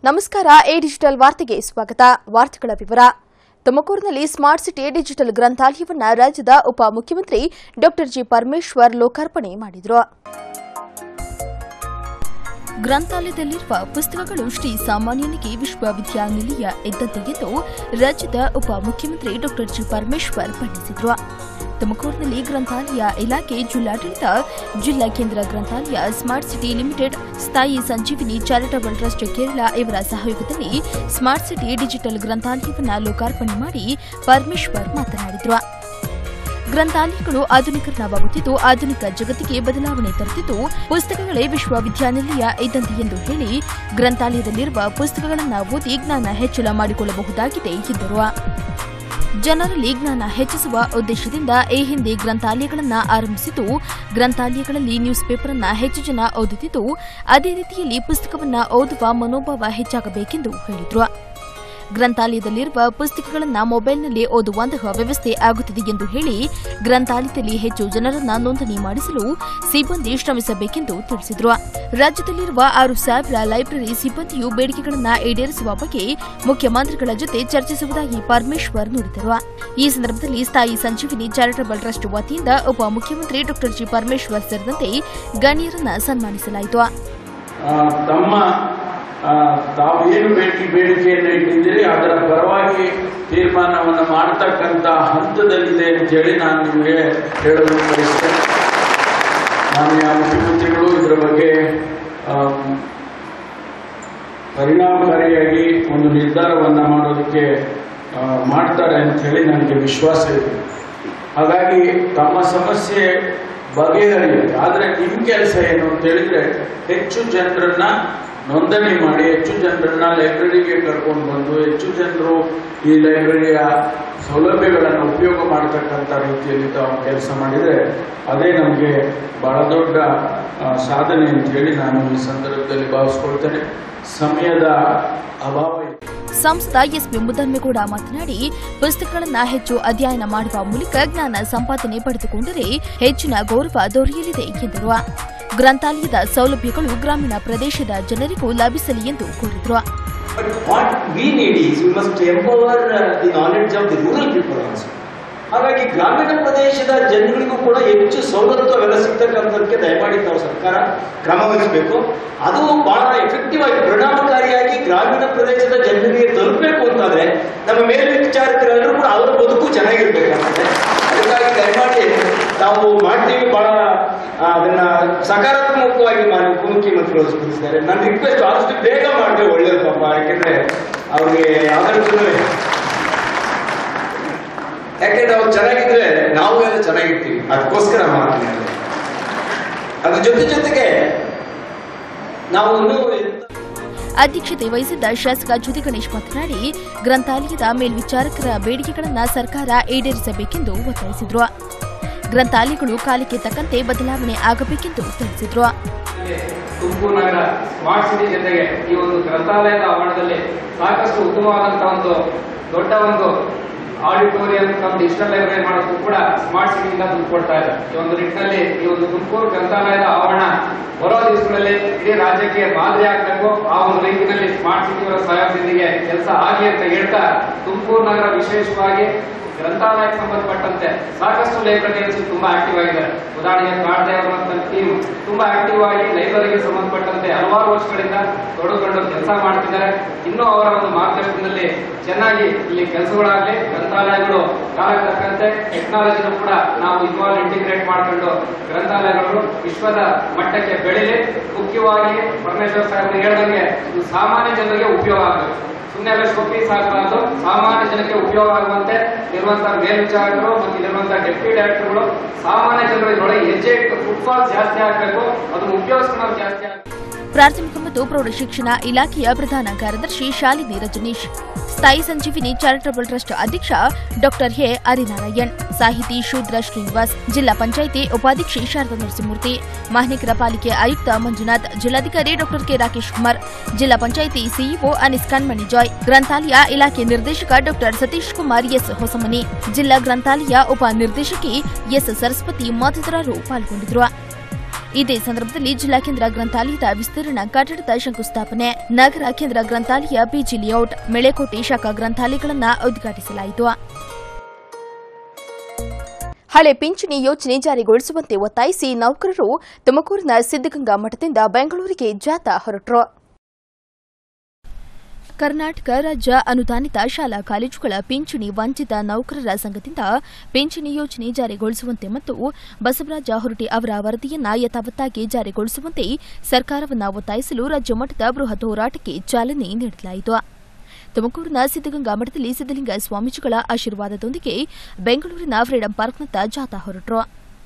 ನಮಸ್ಕಾರ A digital ವಾರ್ತೆಗೆ ಸ್ವಾಗತ ವಾರ್ತೆಗಳ ವಿವರ ತುಮಕೂರಿನಲ್ಲಿ ಸ್ಮಾರ್ಟ್ ಸಿಟಿ ಡಿಜಿಟಲ್ ಗ್ರಂಥಾಲಯವನ್ನು ರಾಜ್ಯದ ಉಪಮುಖ್ಯಮಂತ್ರಿ ಡಾ ಜಿ ಪರಮೇಶ್ವರ್ ಲೋಕಾರ್ಪಣೆ ಮಾಡಿದರು ಗ್ರಂಥಾಲಯದಲ್ಲಿರುವ ಪುಸ್ತಕಗಳು ಶ್ರೀ ಸಾಮಾನ್ಯನಿಗೆ ವಿಶ್ವವಿದ್ಯಾನಿಲಯ ಇದ್ದಂತೆ ಎಂದು ರಾಜ್ಯದ ಉಪಮುಖ್ಯಮಂತ್ರಿ ಡಾ ಜಿ ಪರಮೇಶ್ವರ್ ಬಣ್ಣಿಸಿದರು ತುಮಕೂರಿನಲ್ಲಿ ಗ್ರಂಥಾಲಯ ಇಲಾಖೆ ಜಿಲ್ಲಾಡಳಿತ ಜಿಲ್ಲಾ ಕೇಂದ್ರ ಗ್ರಂಥಾಲಯ ಸ್ಮಾರ್ಟ್ ಸಿಟಿ ಲಿಮಿಟೆಡ್ ಸ್ಥಾಯಿ ಸಂಜೀವಿನಿ ಚಾರಿಟಬಲ್ ಟ್ರಸ್ಟ್ ಕೇರಳ ಇವರ ಸಹಯೋಗದಲ್ಲಿ ಸ್ಮಾರ್ಟ್ ಸಿಟಿ ಡಿಜಿಟಲ್ ಗ್ರಂಥಾಲಯವನ್ನು ಲೋಕಾರ್ಪಣೆ ಮಾಡಿ ಪರಮೇಶ್ವರ್ ಮಾತನಾಡಿದರು ಗ್ರಂಥಾಲಯಗಳು ಆಧುನೀಕರಣವಾಗುತ್ತಿದ್ದು ಆಧುನಿಕ ಜಗತ್ತಿಗೆ ಬದಲಾವಣೆ ತರುತ್ತಿದ್ದು ಪುಸ್ತಕಗಳೇ ವಿಶ್ವವಿದ್ಯಾನಿಲಯ ಇದ್ದಂತೆ ಎಂದು ಹೇಳಿ ಗ್ರಂಥಾಲಯದಲ್ಲಿರುವ ಪುಸ್ತಕಗಳನ್ನು ಓದಿ ಜ್ಞಾನ ಹೆಚ್ಚಳ ಮಾಡಿಕೊಳ್ಳಬಹುದಾಗಿದೆ ಎಂದರು ಜನರಲ್ಲಿ ಜ್ಞಾನ ಹೆಚ್ಚಿಸುವ ಉದ್ದೇಶದಿಂದ ಈ ಹಿಂದೆ ಗ್ರಂಥಾಲಯಗಳನ್ನು ಆರಂಭಿಸಿದ್ದು ಗ್ರಂಥಾಲಯಗಳಲ್ಲಿ ನ್ಯೂಸ್ ಪೇಪರ್ ಅನ್ನ ಹೆಚ್ಚು ಜನ ಓದುತ್ತಿದ್ದು ಅದೇ ರೀತಿಯಲ್ಲಿ ಪುಸ್ತಕವನ್ನು ಓದುವ ಮನೋಭಾವ ಹೆಚ್ಚಾಗಬೇಕೆಂದು ಹೇಳಿದರು ಗ್ರಂಥಾಲಯದಲ್ಲಿರುವ ಪುಸ್ತಕಗಳನ್ನು ಮೊಬೈಲ್ನಲ್ಲಿ ಓದುವಂತಹ ವ್ಯವಸ್ಥೆ ಆಗುತ್ತಿದೆ ಎಂದು ಹೇಳಿ ಗ್ರಂಥಾಲಯದಲ್ಲಿ ಹೆಚ್ಚು ಜನರನ್ನ ನೋಂದಣಿ ಮಾಡಿಸಲು ಸಿಬ್ಬಂದಿ ಶ್ರಮಿಸಬೇಕೆಂದು ತಿಳಿಸಿದರು ರಾಜ್ಯದಲ್ಲಿರುವ ಆರು ಸಾವಿರ ಲೈಬ್ರರಿ ಸಿಬ್ಬಂದಿಯು ಬೇಡಿಕೆಗಳನ್ನು ಈಡೇರಿಸುವ ಬಗ್ಗೆ ಮುಖ್ಯಮಂತ್ರಿಗಳ ಜೊತೆ ಚರ್ಚಿಸುವುದಾಗಿ ಪರಮೇಶ್ವರ್ ನುಡಿದರು ಈ ಸಂದರ್ಭದಲ್ಲಿ ಸ್ಥಾಯಿ ಸಂಜೀವಿನಿ ಚಾರಿಟಬಲ್ ಟ್ರಸ್ಟ್ ವತಿಯಿಂದ ಉಪಮುಖ್ಯಮಂತ್ರಿ ಡಾ ಜಿ ಪರಮೇಶ್ವರ್ ಸೇರಿದಂತೆ ಗಣ್ಯರನ್ನ ಸನ್ಮಾನಿಸಲಾಯಿತು ಆ, ತಮ್ಮ ಆ, ತಾವು ಏನು ಬೇಡಿಕೆ ಬೇಡಿಕೆಯನ್ನು ಇಟ್ಟಿದ್ದೀರಿ ಅದರ ಪರವಾಗಿ ತೀರ್ಮಾನವನ್ನು ಮಾಡತಕ್ಕಂತ ಹಂತದಲ್ಲಿದೆ ಅಂತೇಳಿ ನಾನು ನಿಮಗೆ ಹೇಳಲು ಬಯಸ್ತೇನೆ ಮಾನ್ಯ ಮುಖ್ಯಮಂತ್ರಿಗಳು ಇದರ ಬಗ್ಗೆ ಆಮ್, ಪರಿಣಾಮಕಾರಿಯಾಗಿ ಒಂದು ನಿರ್ಧಾರವನ್ನು ಮಾಡೋದಕ್ಕೆ ಆ, ಮಾಡ್ತಾರೆ ಅಂತ ಹೇಳಿ ನನಗೆ ವಿಶ್ವಾಸ ಇದೆ ಹಾಗಾಗಿ ತಮ್ಮ ಸಮಸ್ಯೆ ಬಗೆಹರಿಯುತ್ತೆ ಆದರೆ ನಿಮ್ಮ ಕೆಲಸ ಏನು ಅಂತ ಹೇಳಿದ್ರೆ ಹೆಚ್ಚು ಜನರನ್ನ ನೋಂದಣಿ ಮಾಡಿ ಹೆಚ್ಚು ಜನರನ್ನ ಲೈಬ್ರರಿಗೆ ಕರ್ಕೊಂಡು ಬಂದು ಹೆಚ್ಚು ಜನರು ಈ ಲೈಬ್ರರಿಯ ಸೌಲಭ್ಯಗಳನ್ನು ಉಪಯೋಗ ಮಾಡತಕ್ಕಂಥ ರೀತಿಯಲ್ಲಿ ತಾವು ಕೆಲಸ ಮಾಡಿದರೆ ಅದೇ ನಮಗೆ ಬಹಳ ದೊಡ್ಡ ಆ, ಸಾಧನೆ ಅಂತ ಹೇಳಿ ನಾನು ಈ ಸಂದರ್ಭದಲ್ಲಿ ಭಾವಿಸ್ಕೊಳ್ತೇನೆ ಸಮಯದ ಅಭಾವ ಇದೆ ಸಂಸದ ಎಸ್ಪಿ ಮುದ್ದನ್ಮೇಗೌಡ ಮಾತನಾಡಿ ಪುಸ್ತಕಗಳನ್ನು ಹೆಚ್ಚು ಅಧ್ಯಯನ ಮಾಡುವ ಮೂಲಕ ಜ್ಞಾನ ಸಂಪಾದನೆ ಪಡೆದುಕೊಂಡರೆ ಹೆಚ್ಚಿನ ಗೌರವ ದೊರೆಯಲಿದೆ ಎಂದರು ಗ್ರಂಥಾಲಯದ ಸೌಲಭ್ಯಗಳು ಗ್ರಾಮೀಣ ಪ್ರದೇಶದ ಜನರಿಗೂ ಲಭಿಸಲಿ ಎಂದು ಕೋರಿದರು But what we need is we must empower uh, the knowledge of the rural people also. ಹಾಗಾಗಿ ಗ್ರಾಮೀಣ ಪ್ರದೇಶದ ಜನರಿಗೂ ಕೂಡ ಹೆಚ್ಚು ಸವಲತ್ತು ಅವೆಲ್ಲ ಸಿಗ್ತಕ್ಕಂಥದ್ದಕ್ಕೆ ದಯಮಾಡಿ ತಾವು ಸರ್ಕಾರ ಕ್ರಮ ವಹಿಸಬೇಕು ಅದು ಬಹಳ ಎಫೆಕ್ಟಿವ್ ಆಗಿ ಪರಿಣಾಮಕಾರಿಯಾಗಿ ಗ್ರಾಮೀಣ ಪ್ರದೇಶದ ಜನರಿಗೆ ತಲುಪಬೇಕು ಅಂತಾದ್ರೆ ನಮ್ಮ ಮೇಲ್ವಿಚಾರಕರೆಲ್ಲರೂ ಕೂಡ ಅವರ ಬದುಕು ಚೆನ್ನಾಗಿರ್ಬೇಕಾಗುತ್ತೆ ಅದಕ್ಕಾಗಿ ದಯಮಾಡಿ ನಾವು ಮಾಡ್ತೀವಿ ಬಹಳ ಆ, ಅದನ್ನ ಸಕಾರಾತ್ಮಕವಾಗಿ ಮಾಡಿ ಉಪಮುಖ್ಯಮಂತ್ರಿಗಳು ಸ್ಪಂದಿಸಿದ್ದಾರೆ ನನ್ನ ರಿಕ್ವೆಸ್ಟ್ ಆದಷ್ಟು ಬೇಗ ಮಾಡಿದ್ರೆ ಒಳ್ಳೇದು ಪಾಪ ಯಾಕೆಂದ್ರೆ ಅವ್ರಿಗೆ ಯಾವ್ದಾದ್ರು ಯಾಕೆಂದ್ರೆ ಅವ್ರು ಚೆನ್ನಾಗಿದ್ರೆ ನಾವು ಎಲ್ಲ ಚೆನ್ನಾಗಿರ್ತೀವಿ ಅದಕ್ಕೋಸ್ಕರ ಮಾಡ್ತೀನಿ ಅದು. ಅದ್ರ ಜೊತೆ ಜೊತೆಗೆ ನಾವು ಇನ್ನೂ ಎಂತ- ಅಧ್ಯಕ್ಷತೆ ವಹಿಸಿದ್ದ ಶಾಸಕ ಜ್ಯೋತಿ ಗಣೇಶ್ ಮಾತನಾಡಿ ಗ್ರಂಥಾಲಯದ ಮೇಲ್ವಿಚಾರಕರ ಬೇಡಿಕೆಗಳನ್ನು ಸರ್ಕಾರ ಈಡೇರಿಸಬೇಕೆಂದು ಒತ್ತಾಯಿಸಿದರು ಗ್ರಂಥಾಲಯಗಳು ಕಾಲಕ್ಕೆ ತಕ್ಕಂತೆ ಬದಲಾವಣೆ ಆಗಬೇಕೆಂದು ತಿಳಿಸಿದರು ತುಮಕೂರು ನಗರ ಸ್ಮಾರ್ಟ್ ಸಿಟಿ ಜೊತೆಗೆ ಈ ಒಂದು ಗ್ರಂಥಾಲಯದ ಆವರಣದಲ್ಲಿ ಸಾಕಷ್ಟು ಉತ್ತಮವಾದಂತಹ ಒಂದು ದೊಡ್ಡ ಒಂದು ಆಡಿಟೋರಿಯಂ ಕಮ್ ಡಿಜಿಟಲ್ ಲೈಬ್ರರಿ ಮಾಡೋದಕ್ಕೂ ಕೂಡ ಸ್ಮಾರ್ಟ್ ಸಿಟಿಯಿಂದ ದುಡ್ಡು ಕೊಡ್ತಾ ಇದೆ ಈ ಒಂದು ನಿಟ್ಟಿನಲ್ಲಿ ಈ ಒಂದು ತುಮಕೂರು ಗ್ರಂಥಾಲಯದ ಆವರಣ ಬರೋ ದಿವಸಗಳಲ್ಲಿ ಇಡೀ ರಾಜ್ಯಕ್ಕೆ ಮಾದರಿ ಆಗಬೇಕು ಆ ಒಂದು ರೀತಿಯಲ್ಲಿ ಸ್ಮಾರ್ಟ್ ಸಿಟಿಯವರ ಸಹಯೋಗದೊಂದಿಗೆ ಕೆಲಸ ಆಗಲಿ ಅಂತ ಹೇಳ್ತಾ ತುಮಕೂರು ನಗರ ವಿಶೇಷವಾಗಿ ಗ್ರಂಥಾಲಯಕ್ಕೆ ಸಂಬಂಧಪಟ್ಟಂತೆ ಸಾಕಷ್ಟು ಲೈಬ್ರರಿಯನ್ಸ್ ತುಂಬಾ ಆಕ್ಟಿವ್ ಆಗಿದ್ದಾರೆ ಉದಾಹರಣೆಗೆ ಕಾಡ್ದೆ ಅವರ ಟೀಮ್ ತುಂಬಾ ಆಕ್ಟಿವ್ ಆಗಿ ಲೈಬ್ರರಿಗೆ ಸಂಬಂಧಪಟ್ಟಂತೆ ಹಲವಾರು ವರ್ಷಗಳಿಂದ ತೊಡಗಿಕೊಂಡು ಕೆಲಸ ಮಾಡ್ತಿದ್ದಾರೆ ಇನ್ನೂ ಅವರ ಒಂದು ಮಾರ್ಗದರ್ಶನದಲ್ಲಿ ಚೆನ್ನಾಗಿ ಇಲ್ಲಿ ಕೆಲಸಗಳಾಗಲಿ ಗ್ರಂಥಾಲಯಗಳು ಕಾಲಕ್ಕೆ ತಕ್ಕಂತೆ ಟೆಕ್ನಾಲಜಿನೂ ಕೂಡ ನಾವು ಇನ್ವಾಲ್ವ್ ಇಂಟಿಗ್ರೇಟ್ ಮಾಡ್ಕೊಂಡು ಗ್ರಂಥಾಲಯಗಳು ವಿಶ್ವದ ಮಟ್ಟಕ್ಕೆ ಬೆಳೀಲಿ ಮುಖ್ಯವಾಗಿ ಪರಮೇಶ್ವರ್ ಸಾಹೇಬರು ಹೇಳ್ದಂಗೆ ಇದು ಸಾಮಾನ್ಯ ಜನರಿಗೆ ಉಪಯೋಗ ಆಗಬೇಕು ಸುಮ್ಮನೆ ಎಲ್ಲ ಶೋಪೀಸ್ ಆಗಬಾರ್ದು ಸಾಮಾನ್ಯ ಜನಕ್ಕೆ ಉಪಯೋಗ ಆಗುವಂತೆ ಇರುವಂತಹ ಮೇಲ್ವಿಚಾರಕರು ಮತ್ತು ಇಲ್ಲಿರುವಂತಹ ಡೆಪ್ಟಿ ಡೈರೆಕ್ಟರ್ಗಳು ಸಾಮಾನ್ಯ ಜನರು ಇದರೊಳಗೆ ಹೆಜ್ಜೆ ಇಟ್ಟು ಫುಟ್ಫಾಲ್ ಜಾಸ್ತಿ ಆಗಬೇಕು ಅದನ್ನು ಉಪಯೋಗಿಸ್ಕೊಂಡು ಜಾಸ್ತಿ ಆಗಬೇಕು ಪ್ರಾಥಮಿಕ ಮತ್ತು ಪ್ರೌಢಶಿಕ್ಷಣ ಇಲಾಖೆಯ ಪ್ರಧಾನ ಕಾರ್ಯದರ್ಶಿ ಶಾಲಿನಿ ರಜನೀಶ್ ಸ್ಥಾಯಿ ಸಂಜೀವಿನಿ ಚಾರಿಟಬಲ್ ಟ್ರಸ್ಟ್ ಅಧ್ಯಕ್ಷ ಡಾಕ್ಟರ್ ಎ ಹರಿನಾರಾಯಣ್ ಸಾಹಿತಿ ಶೂದ್ರ ಶ್ರೀನಿವಾಸ್ ಜಿಲ್ಲಾ ಪಂಚಾಯಿತಿ ಉಪಾಧ್ಯಕ್ಷೆ ಶಾರದಾ ನರಸಿಂಹಮೂರ್ತಿ ಮಹಾನಗರ ಪಾಲಿಕೆ ಆಯುಕ್ತ ಮಂಜುನಾಥ್ ಜಿಲ್ಲಾಧಿಕಾರಿ ಡಾಕ್ಟರ್ ಕೆ ರಾಕೇಶ್ ಕುಮಾರ್ ಜಿಲ್ಲಾ ಪಂಚಾಯಿತಿ ಸಿಇಒ ಅನಿಸ್ ಕಣ್ಮಣಿ ಜಾಯ್ ಗ್ರಂಥಾಲಯ ಇಲಾಖೆ ನಿರ್ದೇಶಕ ಡಾಕ್ಟರ್ ಸತೀಶ್ ಕುಮಾರ್ ಎಸ್ ಹೊಸಮನಿ ಜಿಲ್ಲಾ ಗ್ರಂಥಾಲಯ ಉಪ ನಿರ್ದೇಶಕಿ ಎಸ್ ಸರಸ್ವತಿ ಮತ್ತಿತರರು ಪಾಲ್ಗೊಂಡಿದ್ದರು ಇದೇ ಸಂದರ್ಭದಲ್ಲಿ ಜಿಲ್ಲಾ ಕೇಂದ್ರ ಗ್ರಂಥಾಲಯದ ವಿಸ್ತರಣಾ ಕಟ್ಟಡದ ಶಂಕುಸ್ಥಾಪನೆ ನಗರ ಕೇಂದ್ರ ಗ್ರಂಥಾಲಯ ಪಿಜಿ ಲೇಔಟ್ ಮೆಳೆಕೋಟೆ ಶಾಖಾ ಗ್ರಂಥಾಲಯಗಳನ್ನು ಉದ್ಘಾಟಿಸಲಾಯಿತು ಹಳೆ ಪಿಂಚಣಿ ಯೋಜನೆ ಜಾರಿಗೊಳಿಸುವಂತೆ ಒತ್ತಾಯಿಸಿ ನೌಕರರು ತುಮಕೂರಿನ ಸಿದ್ದಗಂಗಾ ಮಠದಿಂದ ಬೆಂಗಳೂರಿಗೆ ಜಾಥಾ ಹೊರಟರು ಕರ್ನಾಟಕ ರಾಜ್ಯ ಅನುದಾನಿತ ಶಾಲಾ ಕಾಲೇಜುಗಳ ಪಿಂಚಣಿ ವಂಚಿತ ನೌಕರರ ಸಂಘದಿಂದ ಪಿಂಚಣಿ ಯೋಜನೆ ಜಾರಿಗೊಳಿಸುವಂತೆ ಮತ್ತು ಬಸವರಾಜ ಹೊರಟಿ ಅವರ ವರದಿಯನ್ನ ಯಥಾವತ್ತಾಗಿ ಜಾರಿಗೊಳಿಸುವಂತೆ ಸರ್ಕಾರವನ್ನು ಒತ್ತಾಯಿಸಲು ರಾಜ್ಯ ಮಟ್ಟದ ಬೃಹತ್ ಹೋರಾಟಕ್ಕೆ ಚಾಲನೆ ನೀಡಲಾಯಿತು ತುಮಕೂರಿನ ಸಿದ್ದಗಂಗಾ ಮಠದಲ್ಲಿ ಸಿದ್ದಲಿಂಗ ಸ್ವಾಮೀಜಿಗಳ ಆಶೀರ್ವಾದದೊಂದಿಗೆ ಬೆಂಗಳೂರಿನ ಫ್ರೀಡಂ ಪಾರ್ಕ್ನತ್ತ ಜಾಥಾ ಹೊರಟರು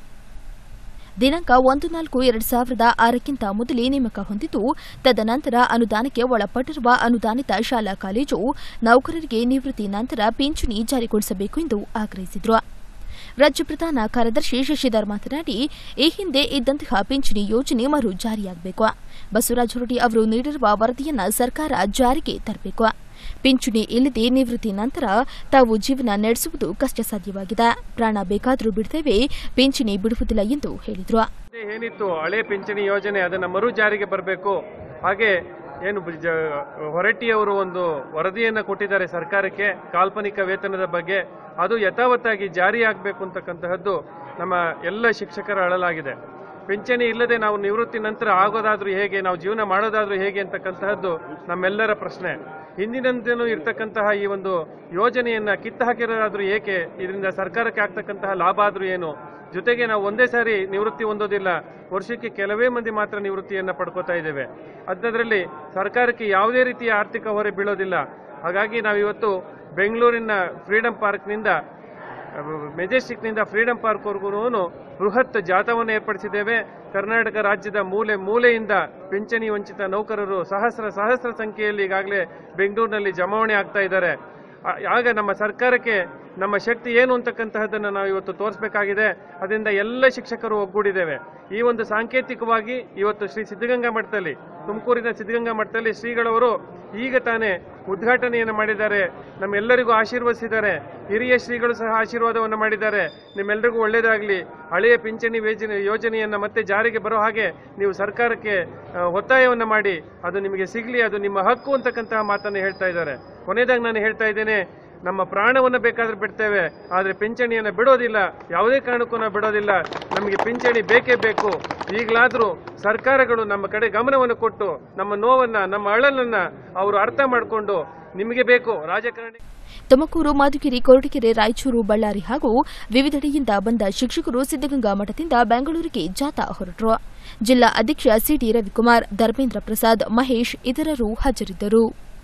ದಿನಾಂಕ ಒಂದು ನಾಲ್ಕು ಎರಡು ಸಾವಿರದ ಆರಕ್ಕಿಂತ ಮೊದಲೇ ನೇಮಕ ಹೊಂದಿದ್ದು ತದನಂತರ ಅನುದಾನಕ್ಕೆ ಒಳಪಟ್ಟಿರುವ ಅನುದಾನಿತ ಶಾಲಾ ಕಾಲೇಜು ನೌಕರರಿಗೆ ನಿವೃತ್ತಿ ನಂತರ ಪಿಂಚಣಿ ಜಾರಿಗೊಳಿಸಬೇಕು ಎಂದು ಆಗ್ರಹಿಸಿದರು ರಾಜ್ಯ ಪ್ರಧಾನ ಕಾರ್ಯದರ್ಶಿ ಶಶಿಧರ್ ಮಾತನಾಡಿ ಈ ಹಿಂದೆ ಇದ್ದಂತಹ ಪಿಂಚಣಿ ಯೋಜನೆ ಮರು ಜಾರಿಯಾಗಬೇಕು ಬಸವರಾಜ ಹೊರಟಿ ಅವರು ನೀಡಿರುವ ವರದಿಯನ್ನ ಸರ್ಕಾರ ಜಾರಿಗೆ ತರಬೇಕು ಪಿಂಚಣಿ ಇಲ್ಲದೆ ನಿವೃತ್ತಿ ನಂತರ ತಾವು ಜೀವನ ನಡೆಸುವುದು ಕಷ್ಟ ಸಾಧ್ಯವಾಗಿದೆ ಪ್ರಾಣ ಬೇಕಾದರೂ ಬಿಡ್ತೇವೆ ಪಿಂಚಣಿ ಬಿಡುವುದಿಲ್ಲ ಎಂದು ಹೇಳಿದರು ಹಿಂದೆ ಏನಿತ್ತು ಹಳೆ ಪಿಂಚಣಿ ಯೋಜನೆ ಅದನ್ನು ಮರು ಜಾರಿಗೆ ಬರಬೇಕು ಹಾಗೆ ಏನು ಬ- ಜ- ಹೊರಟ್ಟಿಯವರು ಒಂದು ವರದಿಯನ್ನು ಕೊಟ್ಟಿದ್ದಾರೆ ಸರ್ಕಾರಕ್ಕೆ ಕಾಲ್ಪನಿಕ ವೇತನದ ಬಗ್ಗೆ ಅದು ಯಥಾವತ್ತಾಗಿ ಜಾರಿಯಾಗಬೇಕು ಅಂತಕ್ಕಂತಹದ್ದು ನಮ್ಮ ಎಲ್ಲ ಶಿಕ್ಷಕರ ಅಳಲಾಗಿದೆ ಪಿಂಚಣಿ ಇಲ್ಲದೆ ನಾವು ನಿವೃತ್ತಿ ನಂತರ ಆಗೋದಾದ್ರೂ ಹೇಗೆ ನಾವು ಜೀವನ ಮಾಡೋದಾದ್ರೂ ಹೇಗೆ ಅಂತಕ್ಕಂತಹದ್ದು ನಮ್ಮೆಲ್ಲರ ಪ್ರಶ್ನೆ ಹಿಂದಿನಂತೆನೂ ಇರ್ತಕ್ಕಂತಹ ಈ ಒಂದು ಯೋಜನೆಯನ್ನ ಕಿತ್ತು ಹಾಕಿರೋದಾದ್ರೂ ಏಕೆ ಇದರಿಂದ ಸರ್ಕಾರಕ್ಕೆ ಆಗ್ತಕ್ಕಂತಹ ಲಾಭ ಆದ್ರೂ ಏನು ಜೊತೆಗೆ ನಾವು ಒಂದೇ ಸಾರಿ ನಿವೃತ್ತಿ ಹೊಂದೋದಿಲ್ಲ ವರ್ಷಕ್ಕೆ ಕೆಲವೇ ಮಂದಿ ಮಾತ್ರ ನಿವೃತ್ತಿಯನ್ನ ಪಡ್ಕೋತಾ ಇದ್ದೇವೆ ಅಂಥದ್ರಲ್ಲಿ ಸರ್ಕಾರಕ್ಕೆ ಯಾವುದೇ ರೀತಿಯ ಆರ್ಥಿಕ ಹೊರೆ ಬೀಳೋದಿಲ್ಲ ಹಾಗಾಗಿ ನಾವಿವತ್ತು ಬೆಂಗಳೂರಿನ ಫ್ರೀಡಂ ಪಾರ್ಕ್ನಿಂದ ಮೆಜೆಸ್ಟಿಕ್ನಿಂದ ಫ್ರೀಡಂ ಪಾರ್ಕ್ವರೆಗೂ ಬೃಹತ್ ಜಾಥಾವನ್ನು ಏರ್ಪಡಿಸಿದ್ದೇವೆ ಕರ್ನಾಟಕ ರಾಜ್ಯದ ಮೂಲೆ ಮೂಲೆಯಿಂದ ಪಿಂಚಣಿ ವಂಚಿತ ನೌಕರರು ಸಹಸ್ರ ಸಹಸ್ರ ಸಂಖ್ಯೆಯಲ್ಲಿ ಈಗಾಗಲೇ ಬೆಂಗಳೂರಿನಲ್ಲಿ ಜಮಾವಣೆ ಆಗ್ತಾ ಇದ್ದಾರೆ ಆ- ಆಗ ನಮ್ಮ ಸರ್ಕಾರಕ್ಕೆ ನಮ್ಮ ಶಕ್ತಿ ಏನು ಅಂತಕ್ಕಂತಹದ್ದನ್ನು ನಾವು ಇವತ್ತು ತೋರಿಸಬೇಕಾಗಿದೆ ಅದರಿಂದ ಎಲ್ಲ ಶಿಕ್ಷಕರು ಒಗ್ಗೂಡಿದ್ದೇವೆ ಈ ಒಂದು ಸಾಂಕೇತಿಕವಾಗಿ ಇವತ್ತು ಶ್ರೀ ಸಿದ್ಧಗಂಗಾ ಮಠದಲ್ಲಿ ತುಮಕೂರಿನ ಸಿದ್ಧಗಂಗಾ ಮಠದಲ್ಲಿ ಶ್ರೀಗಳವರು ಈಗ ತಾನೇ ಉದ್ಘಾಟನೆಯನ್ನು ಮಾಡಿದ್ದಾರೆ ನಮ್ಮೆಲ್ಲರಿಗೂ ಆಶೀರ್ವದಿಸಿದ್ದಾರೆ ಹಿರಿಯ ಶ್ರೀಗಳು ಸಹ ಆಶೀರ್ವಾದವನ್ನು ಮಾಡಿದ್ದಾರೆ ನಿಮ್ಮೆಲ್ಲರಿಗೂ ಒಳ್ಳೆಯದಾಗಲಿ ಹಳೆಯ ಪಿಂಚಣಿ ಯೋಜನೆ ಯೋಜನೆಯನ್ನು ಮತ್ತೆ ಜಾರಿಗೆ ಬರೋ ಹಾಗೆ ನೀವು ಸರ್ಕಾರಕ್ಕೆ ಆ, ಒತ್ತಾಯವನ್ನು ಮಾಡಿ ಅದು ನಿಮಗೆ ಸಿಗಲಿ ಅದು ನಿಮ್ಮ ಹಕ್ಕು ಅಂತಕ್ಕಂತಹ ಮಾತನ್ನು ಹೇಳ್ತಾ ಇದ್ದಾರೆ ಕೊನೆಯದಾಗಿ ನಾನು ಹೇಳ್ತಾ ಇದ್ದೇನೆ ನಮ್ಮ ಪ್ರಾಣವನ್ನು ಬೇಕಾದ್ರೆ ಬಿಡ್ತೇವೆ ಆದರೆ ಪಿಂಚಣಿಯನ್ನು ಬಿಡೋದಿಲ್ಲ ಯಾವುದೇ ಕಾರಣಕ್ಕೂ ನಾವು ಬಿಡೋದಿಲ್ಲ ನಮಗೆ ಪಿಂಚಣಿ ಬೇಕೇ ಬೇಕು ಈಗಲಾದರೂ ಸರ್ಕಾರಗಳು ನಮ್ಮ ಕಡೆ ಗಮನವನ್ನು ಕೊಟ್ಟು ನಮ್ಮ ನೋವನ್ನ ನಮ್ಮ ಅಳಲನ್ನ ಅವರು ಅರ್ಥ ಮಾಡಿಕೊಂಡು ನಿಮಗೆ ಬೇಕು ರಾಜಕಾರಣಿ ತುಮಕೂರು ಮಧುಗಿರಿ ಕೊರಟಗೆರೆ ರಾಯಚೂರು ಬಳ್ಳಾರಿ ಹಾಗೂ ವಿವಿಧೆಡೆಯಿಂದ ಬಂದ ಶಿಕ್ಷಕರು ಸಿದ್ದಗಂಗಾ ಮಠದಿಂದ ಬೆಂಗಳೂರಿಗೆ ಜಾಥಾ ಹೊರಟರು ಜಿಲ್ಲಾ ಅಧ್ಯಕ್ಷ ಸಿಟಿ ರವಿಕುಮಾರ್ ಧರ್ಮೇಂದ್ರ ಪ್ರಸಾದ್ ಮಹೇಶ್ ಇತರರು ಹಾಜರಿದ್ದರು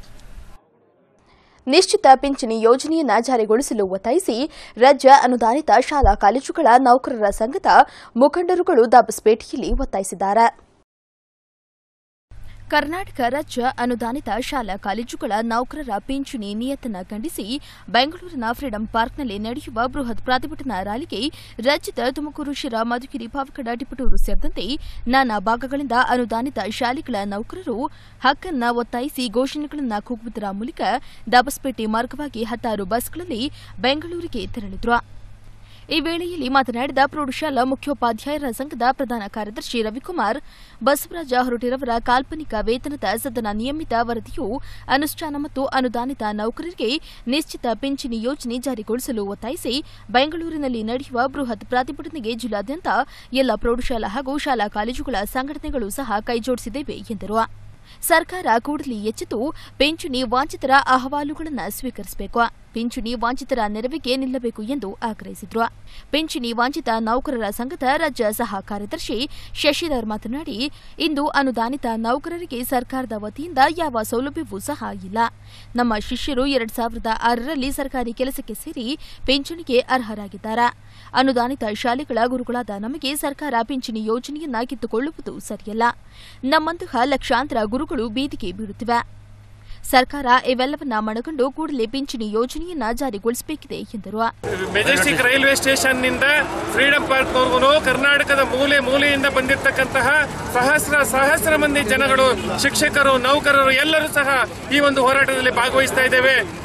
ನಿಶ್ಚಿತ ಪಿಂಚಣಿ ಯೋಜನೆಯನ್ನ ಜಾರಿಗೊಳಿಸಲು ಒತ್ತಾಯಿಸಿ ರಾಜ್ಯ ಅನುದಾನಿತ ಶಾಲಾ ಕಾಲೇಜುಗಳ ನೌಕರರ ಸಂಘದ ಮುಖಂಡರುಗಳು ದಾಬಸ್ಪೇಟೆಯಲ್ಲಿ ಒತ್ತಾಯಿಸಿದ್ದಾರೆ ಕರ್ನಾಟಕ ರಾಜ್ಯ ಅನುದಾನಿತ ಶಾಲಾ ಕಾಲೇಜುಗಳ ನೌಕರರ ಪಿಂಚಣಿ ನಿಯತನ ಖಂಡಿಸಿ ಬೆಂಗಳೂರಿನ ಫ್ರೀಡಂ ಪಾರ್ಕ್ನಲ್ಲಿ ನಡೆಯುವ ಬೃಹತ್ ಪ್ರತಿಭಟನಾ ರ್ಯಾಲಿಗೆ ರಾಜ್ಯದ ತುಮಕೂರು ಶಿರಾ ಮಧುಗಿರಿ ಪಾವಗಡ ಟಿಪಟೂರು ಸೇರಿದಂತೆ ನಾನಾ ಭಾಗಗಳಿಂದ ಅನುದಾನಿತ ಶಾಲೆಗಳ ನೌಕರರು ಹಕ್ಕನ್ನ ಒತ್ತಾಯಿಸಿ ಘೋಷಣೆಗಳನ್ನು ಕೂಗುವುದರ ಮೂಲಕ ದಾಬಸ್ಪೇಟೆ ಮಾರ್ಗವಾಗಿ ಹತ್ತಾರು ಬಸ್ಗಳಲ್ಲಿ ಬೆಂಗಳೂರಿಗೆ ತೆರಳಿದ್ರು ಈ ವೇಳೆಯಲ್ಲಿ ಮಾತನಾಡಿದ ಪ್ರೌಢಶಾಲಾ ಮುಖ್ಯೋಪಾಧ್ಯಾಯರ ಸಂಘದ ಪ್ರಧಾನ ಕಾರ್ಯದರ್ಶಿ ರವಿಕುಮಾರ್ ಬಸವರಾಜ ಹೊರಟಿರವರ ಕಾಲ್ಪನಿಕ ವೇತನದ ಸದನ ನಿಯಮಿತ ವರದಿಯು ಅನುಷ್ಠಾನ ಮತ್ತು ಅನುದಾನಿತ ನೌಕರರಿಗೆ ನಿಶ್ಚಿತ ಪಿಂಚಣಿ ಯೋಜನೆ ಜಾರಿಗೊಳಿಸಲು ಒತ್ತಾಯಿಸಿ ಬೆಂಗಳೂರಿನಲ್ಲಿ ನಡೆಯುವ ಬೃಹತ್ ಪ್ರತಿಭಟನೆಗೆ ಜಿಲ್ಲಾದ್ಯಂತ ಎಲ್ಲ ಪ್ರೌಢಶಾಲಾ ಹಾಗೂ ಶಾಲಾ ಕಾಲೇಜುಗಳ ಸಂಘಟನೆಗಳು ಸಹ ಕೈಜೋಡಿಸಿದ್ದೇವೆ ಎಂದರು ಸರ್ಕಾರ ಕೂಡಲೇ ಎಚ್ಚೆತ್ತು ಪಿಂಚಣಿ ವಂಚಿತರ ಅಹವಾಲುಗಳನ್ನು ಸ್ವೀಕರಿಸಬೇಕು ಪಿಂಚಣಿ ವಂಚಿತರ ನೆರವಿಗೆ ನಿಲ್ಲಬೇಕು ಎಂದು ಆಗ್ರಹಿಸಿದ್ರು ಪಿಂಚಣಿ ವಂಚಿತ ನೌಕರರ ಸಂಘದ ರಾಜ್ಯ ಸಹ ಕಾರ್ಯದರ್ಶಿ ಶಶಿಧರ್ ಮಾತನಾಡಿ ಇಂದು ಅನುದಾನಿತ ನೌಕರರಿಗೆ ಸರ್ಕಾರದ ವತಿಯಿಂದ ಯಾವ ಸೌಲಭ್ಯವೂ ಸಹ ಇಲ್ಲ ನಮ್ಮ ಶಿಷ್ಯರು ಎರಡ್ ಸಾವಿರದ ಆರರಲ್ಲಿ ಸರ್ಕಾರಿ ಕೆಲಸಕ್ಕೆ ಸೇರಿ ಪಿಂಚಣಿಗೆ ಅರ್ಹರಾಗಿದ್ದಾರೆ ಅನುದಾನಿತ ಶಾಲೆಗಳ ಗುರುಗಳಾದ ನಮಗೆ ಸರ್ಕಾರ ಪಿಂಚಣಿ ಯೋಜನೆಯನ್ನ ಕಿತ್ತುಕೊಳ್ಳುವುದು ಸರಿಯಲ್ಲ ನಮ್ಮಂತಹ ಲಕ್ಷಾಂತರ ಗುರುಗಳು ಬೀದಿಗೆ ಬೀಳುತ್ತಿವೆ ಸರ್ಕಾರ ಇವೆಲ್ಲವನ್ನ ಮನಗಂಡು ಕೂಡಲೇ ಪಿಂಚಣಿ ಯೋಜನೆಯನ್ನ ಜಾರಿಗೊಳಿಸಬೇಕಿದೆ ಎಂದರು ಮೆಜೆಸ್ಟಿಕ್ ರೈಲ್ವೆ ಸ್ಟೇಷನ್ ನಿಂದ ಫ್ರೀಡಂ ಪಾರ್ಕ್ ವರೆಗೂ ಕರ್ನಾಟಕದ ಮೂಲೆ ಮೂಲೆಯಿಂದ ಬಂದಿರತಕ್ಕಂತಹ ಸಹಸ್ರ ಸಹಸ್ರ ಮಂದಿ ಜನಗಳು ಶಿಕ್ಷಕರು ನೌಕರರು ಎಲ್ಲರೂ ಸಹ ಈ ಒಂದು ಹೋರಾಟದಲ್ಲಿ ಭಾಗವಹಿಸ್ತಾ ಇದ್ದೇವೆ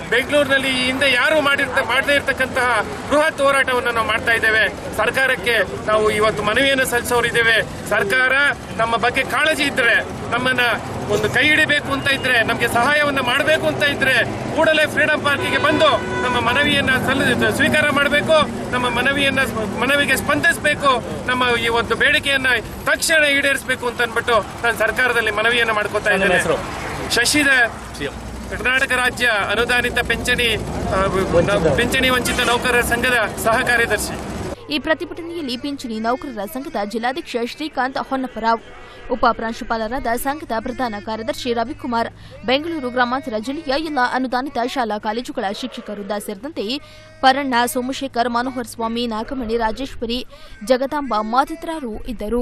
ಬೆಂಗಳೂರಿನಲ್ಲಿ ಈ ಹಿಂದೆ ಯಾರು ಮಾಡಿರ್ತ ಮಾಡದೇ ಇರತಕ್ಕಂತಹ ಬೃಹತ್ ಹೋರಾಟವನ್ನು ನಾವು ಮಾಡ್ತಾ ಇದ್ದೇವೆ ಸರ್ಕಾರಕ್ಕೆ ನಾವು ಇವತ್ತು ಮನವಿಯನ್ನು ಸಲ್ಲಿಸೋರಿದ್ದೇವೆ ಸರ್ಕಾರ ನಮ್ಮ ಬಗ್ಗೆ ಕಾಳಜಿ ಇದ್ರೆ ನಮ್ಮನ್ನ ಒಂದು ಕೈ ಹಿಡಿಬೇಕು ಅಂತ ಇದ್ರೆ ನಮಗೆ ಸಹಾಯವನ್ನ ಮಾಡಬೇಕು ಅಂತ ಇದ್ರೆ ಕೂಡಲೇ ಫ್ರೀಡಂ ಪಾರ್ಕಿಗೆ ಬಂದು ನಮ್ಮ ಮನವಿಯನ್ನ ಸಲ್ಲ ಸ್ವೀಕಾರ ಮಾಡಬೇಕು ನಮ್ಮ ಮನವಿಯನ್ನ ಮನವಿಗೆ ಸ್ಪಂದಿಸಬೇಕು ನಮ್ಮ ಈ ಒಂದು ಬೇಡಿಕೆಯನ್ನ ತಕ್ಷಣ ಈಡೇರಿಸಬೇಕು ಅಂತ ಅನ್ಬಿಟ್ಟು ನಾನು ಸರ್ಕಾರದಲ್ಲಿ ಮನವಿಯನ್ನ ಮಾಡ್ಕೋತಾ ಇದ್ದೇನೆ ಶಶಿಧರ್ ಕರ್ನಾಟಕ ರಾಜ್ಯ ಅನುದಾನಿತ ಪಿಂಚಣಿ ಆ, ಪಿಂಚಣಿ ವಂಚಿತ ನೌಕರರ ಸಂಘದ ಸಹ ಕಾರ್ಯದರ್ಶಿ ಈ ಪ್ರತಿಭಟನೆಯಲ್ಲಿ ಪಿಂಚಣಿ ನೌಕರರ ಸಂಘದ ಜಿಲ್ಲಾಧ್ಯಕ್ಷ ಶ್ರೀಕಾಂತ್ ಹೊನ್ನಪರಾವ್ ಉಪ ಪ್ರಾಂಶುಪಾಲರಾದ ಸಂಘದ ಪ್ರಧಾನ ಕಾರ್ಯದರ್ಶಿ ರವಿಕುಮಾರ್ ಬೆಂಗಳೂರು ಗ್ರಾಮಾಂತರ ಜಿಲ್ಲೆಯ ಎಲ್ಲ ಅನುದಾನಿತ ಶಾಲಾ ಕಾಲೇಜುಗಳ ಶಿಕ್ಷಕರುದ್ದ ಸೇರಿದಂತೆ ಪರಣ್ಣ ಸೋಮಶೇಖರ್ ಮನೋಹರ್ ಸ್ವಾಮಿ ನಾಗಮಣಿ ರಾಜೇಶ್ವರಿ ಜಗದಾಂಬ ಮತ್ತಿತರರು ಇದ್ದರು